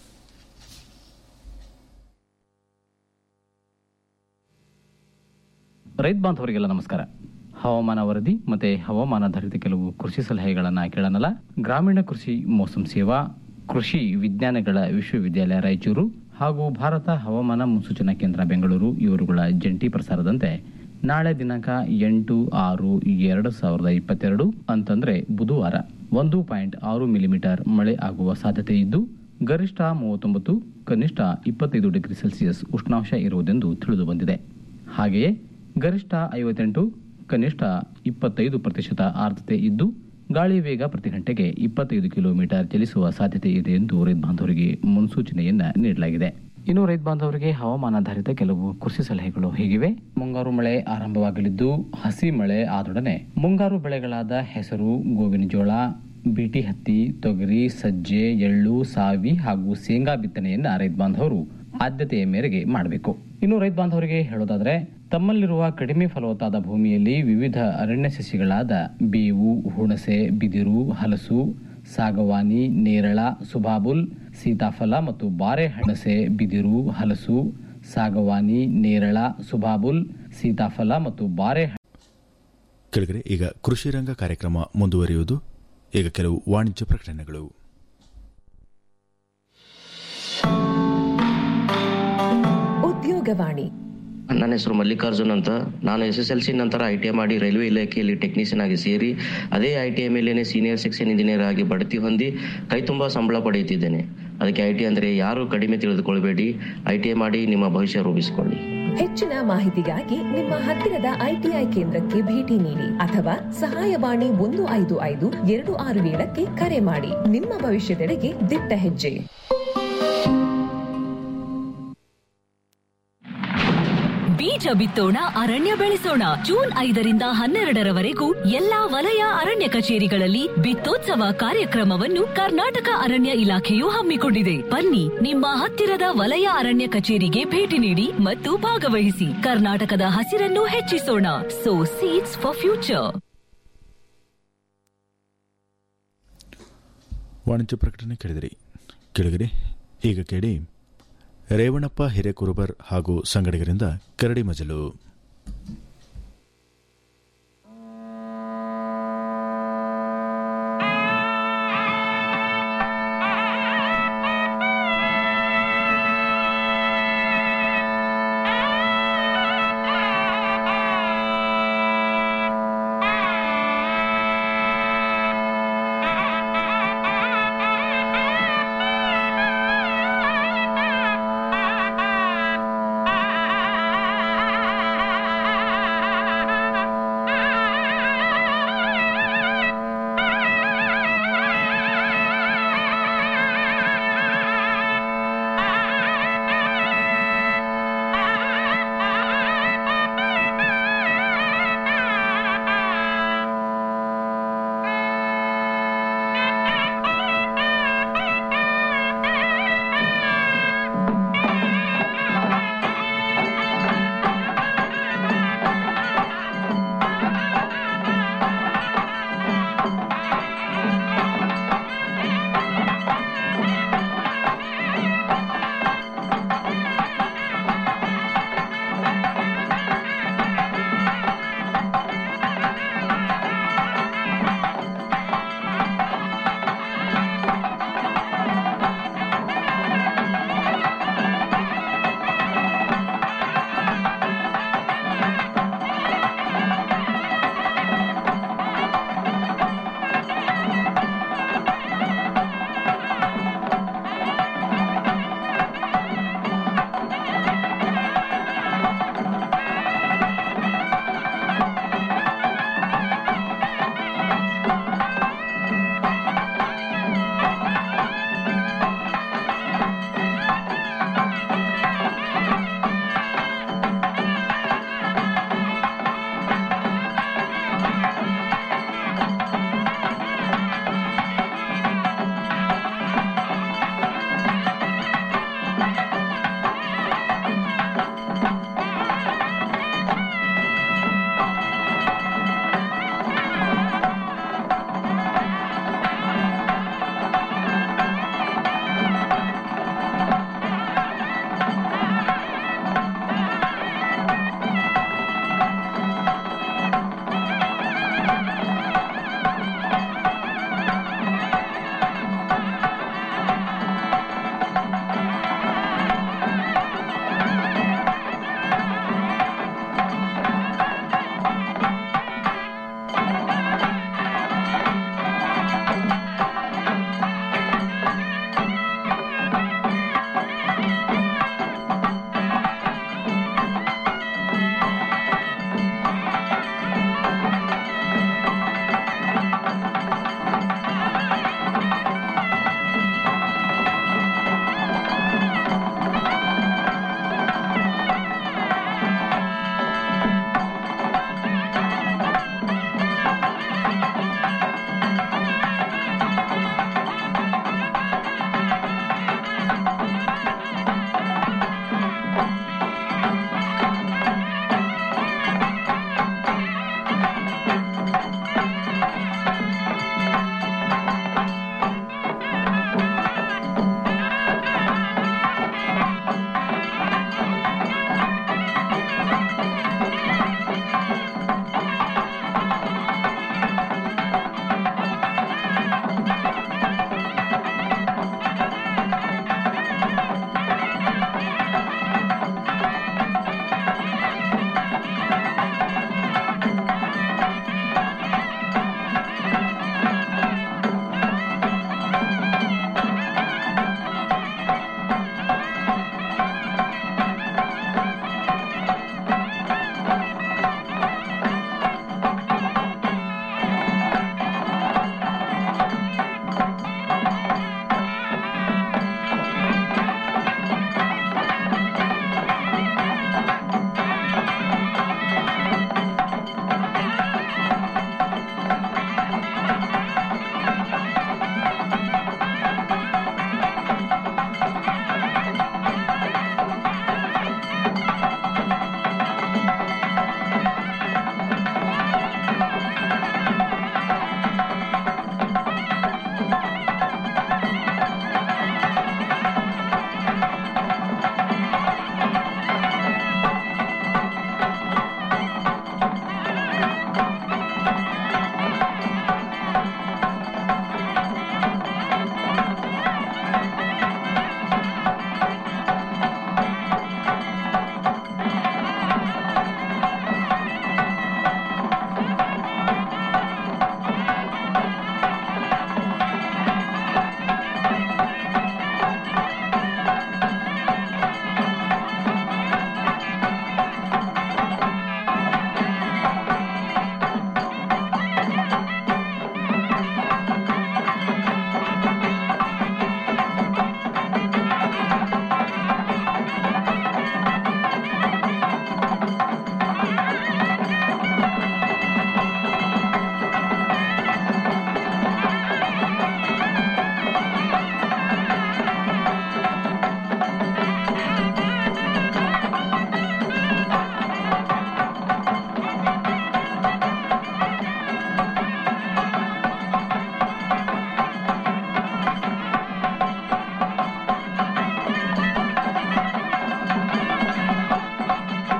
S9: ರೈತ ಬಾಂಧವರಿಗೆಲ್ಲ ನಮಸ್ಕಾರ ಹವಾಮಾನ ವರದಿ ಮತ್ತೆ ಹವಾಮಾನಾಧಾರಿತ ಕೆಲವು ಕೃಷಿ ಸಲಹೆಗಳನ್ನು ಕೇಳೋಣಲ್ಲ ಗ್ರಾಮೀಣ ಕೃಷಿ ಮೋಸಂ ಸೇವಾ ಕೃಷಿ ವಿಜ್ಞಾನಗಳ ವಿಶ್ವವಿದ್ಯಾಲಯ ರಾಯಚೂರು ಹಾಗೂ ಭಾರತ ಹವಾಮಾನ ಮುನ್ಸೂಚನಾ ಕೇಂದ್ರ ಬೆಂಗಳೂರು ಇವರುಗಳ ಜಂಟಿ ಪ್ರಸಾರದಂತೆ ನಾಳೆ ದಿನಾಂಕ ಎಂಟು ಆರು ಎರಡು ಸಾವಿರದ ಇಪ್ಪತ್ತೆರಡು ಅಂತಂದ್ರೆ ಬುಧವಾರ ಒಂದು ಪಾಯಿಂಟ್ ಆರು ಮಿಲಿಮೀಟರ್ ಮಳೆ ಆಗುವ ಸಾಧ್ಯತೆ ಇದ್ದು ಗರಿಷ್ಠ ಮೂವತ್ತೊಂಬತ್ತು ಕನಿಷ್ಠ ಇಪ್ಪತ್ತೈದು ಡಿಗ್ರಿ ಸೆಲ್ಸಿಯಸ್ ಉಷ್ಣಾಂಶ ಇರುವುದೆಂದು ತಿಳಿದು ಬಂದಿದೆ ಹಾಗೆಯೇ ಗರಿಷ್ಠ ಐವತ್ತೆಂಟು ಕನಿಷ್ಠ ಇಪ್ಪತ್ತೈದು ಪ್ರತಿಶತ ಆರ್ದ್ರತೆ ಇದ್ದು ಗಾಳಿ ವೇಗ ಪ್ರತಿ ಗಂಟೆಗೆ ಇಪ್ಪತ್ತೈದು ಕಿಲೋಮೀಟರ್ ಚಲಿಸುವ ಸಾಧ್ಯತೆ ಇದೆ ಎಂದು ರೈತ ಬಾಂಧವರಿಗೆ ಮುನ್ಸೂಚನೆಯನ್ನ ನೀಡಲಾಗಿದೆ ಇನ್ನು ರೈತ ಬಾಂಧವರಿಗೆ ಹವಾಮಾನಾಧಾರಿತ ಕೆಲವು ಕೃಷಿ ಸಲಹೆಗಳು ಹೀಗಿವೆ ಮುಂಗಾರು ಮಳೆ ಆರಂಭವಾಗಲಿದ್ದು ಹಸಿ ಮಳೆ ಆದೊಡನೆ ಮುಂಗಾರು ಬೆಳೆಗಳಾದ ಹೆಸರು ಗೋವಿನ ಜೋಳ ಬಿಟಿ ಹತ್ತಿ ತೊಗರಿ ಸಜ್ಜೆ ಎಳ್ಳು ಸಾವಿ ಹಾಗೂ ಶೇಂಗಾ ಬಿತ್ತನೆಯನ್ನ ರೈತ ಬಾಂಧವರು ಆದ್ಯತೆಯ ಮೇರೆಗೆ ಮಾಡಬೇಕು ಇನ್ನು ರೈತ ಬಾಂಧವರಿಗೆ ಹೇಳೋದಾದ್ರೆ ತಮ್ಮಲ್ಲಿರುವ ಕಡಿಮೆ ಫಲವತ್ತಾದ ಭೂಮಿಯಲ್ಲಿ ವಿವಿಧ ಅರಣ್ಯ ಸಸ್ಯಗಳಾದ ಬೇವು ಹುಣಸೆ ಬಿದಿರು ಹಲಸು ಸಾಗವಾನಿ ನೇರಳ ಸುಬಾಬುಲ್ ಸೀತಾಫಲ ಮತ್ತು ಬಾರೆ ಹಣಸೆ ಬಿದಿರು ಹಲಸು ಸಾಗವಾನಿ ನೇರಳ ಸುಬಾಬುಲ್ ಸೀತಾಫಲ ಮತ್ತು ಬಾರೆ
S3: ಕೆಳಗಡೆ ಈಗ ಕೃಷಿ ರಂಗ ಕಾರ್ಯಕ್ರಮ ಮುಂದುವರಿಯುವುದು ಈಗ ಕೆಲವು ವಾಣಿಜ್ಯ ಪ್ರಕಟಣೆಗಳು
S15: ಉದ್ಯೋಗವಾಣಿ
S16: ನನ್ನ ಹೆಸರು ಮಲ್ಲಿಕಾರ್ಜುನ್ ಅಂತ ನಾನು ಎಸ್ ಎಸ್ ಎಲ್ ಸಿ ನಂತರ ಐ ಟಿ ಐ ಮಾಡಿ ರೈಲ್ವೆ ಇಲಾಖೆಯಲ್ಲಿ ಟೆಕ್ನಿಷಿಯನ್ ಆಗಿ ಸೇರಿ ಅದೇ ಐ ಟಿ ಐ ಮೇಲೇನೆ ಸೀನಿಯರ್ ಸೆಕ್ಷನ್ ಇಂಜಿನಿಯರ್ ಆಗಿ ಬಡ್ತಿ ಹೊಂದಿ ಕೈ ತುಂಬ ಸಂಬಳ ಪಡೆಯುತ್ತಿದ್ದೇನೆ ಅದಕ್ಕೆ ಐ ಟಿ ಅಂದರೆ ಯಾರು ಕಡಿಮೆ ತಿಳಿದುಕೊಳ್ಬೇಡಿ ಐ ಟಿ ಐ ಮಾಡಿ ನಿಮ್ಮ ಭವಿಷ್ಯ ರೂಪಿಸಿಕೊಳ್ಳಿ
S15: ಹೆಚ್ಚಿನ ಮಾಹಿತಿಗಾಗಿ ನಿಮ್ಮ ಹತ್ತಿರದ ಐಟಿಐ ಕೇಂದ್ರಕ್ಕೆ ಭೇಟಿ ನೀಡಿ ಅಥವಾ ಸಹಾಯವಾಣಿ ಒಂದು ಐದು ಐದು ಎರಡು ಆರು ಏಳಕ್ಕೆ ಕರೆ ಮಾಡಿ ನಿಮ್ಮ ಭವಿಷ್ಯದೆಡೆಗೆ ದಿಟ್ಟ ಹೆಜ್ಜೆ
S17: ಬೀಜ ಬಿತ್ತೋಣ ಅರಣ್ಯ ಬೆಳೆಸೋಣ ಜೂನ್ ಐದರಿಂದ ಹನ್ನೆರಡರವರೆಗೂ ಎಲ್ಲಾ ವಲಯ ಅರಣ್ಯ ಕಚೇರಿಗಳಲ್ಲಿ ಬಿತ್ತೋತ್ಸವ ಕಾರ್ಯಕ್ರಮವನ್ನು ಕರ್ನಾಟಕ ಅರಣ್ಯ ಇಲಾಖೆಯು ಹಮ್ಮಿಕೊಂಡಿದೆ ಬನ್ನಿ ನಿಮ್ಮ ಹತ್ತಿರದ ವಲಯ ಅರಣ್ಯ ಕಚೇರಿಗೆ ಭೇಟಿ ನೀಡಿ ಮತ್ತು ಭಾಗವಹಿಸಿ ಕರ್ನಾಟಕದ ಹಸಿರನ್ನು ಹೆಚ್ಚಿಸೋಣ ಸೋ ಸೀಡ್ಸ್ ಫಾರ್ ಫ್ಯೂಚರ್
S3: ವಾಣಿಜ್ಯ ಪ್ರಕಟಣೆ ಕೇಳಿದಿರಿ ಕೆಳಗಡೆ ಈಗ ಕೇಳಿ ರೇವಣಪ್ಪ ಹಿರೇಕುರುಬರ್ ಹಾಗೂ ಸಂಗಡಿಗರಿಂದ ಕರಡಿ ಮಜಲು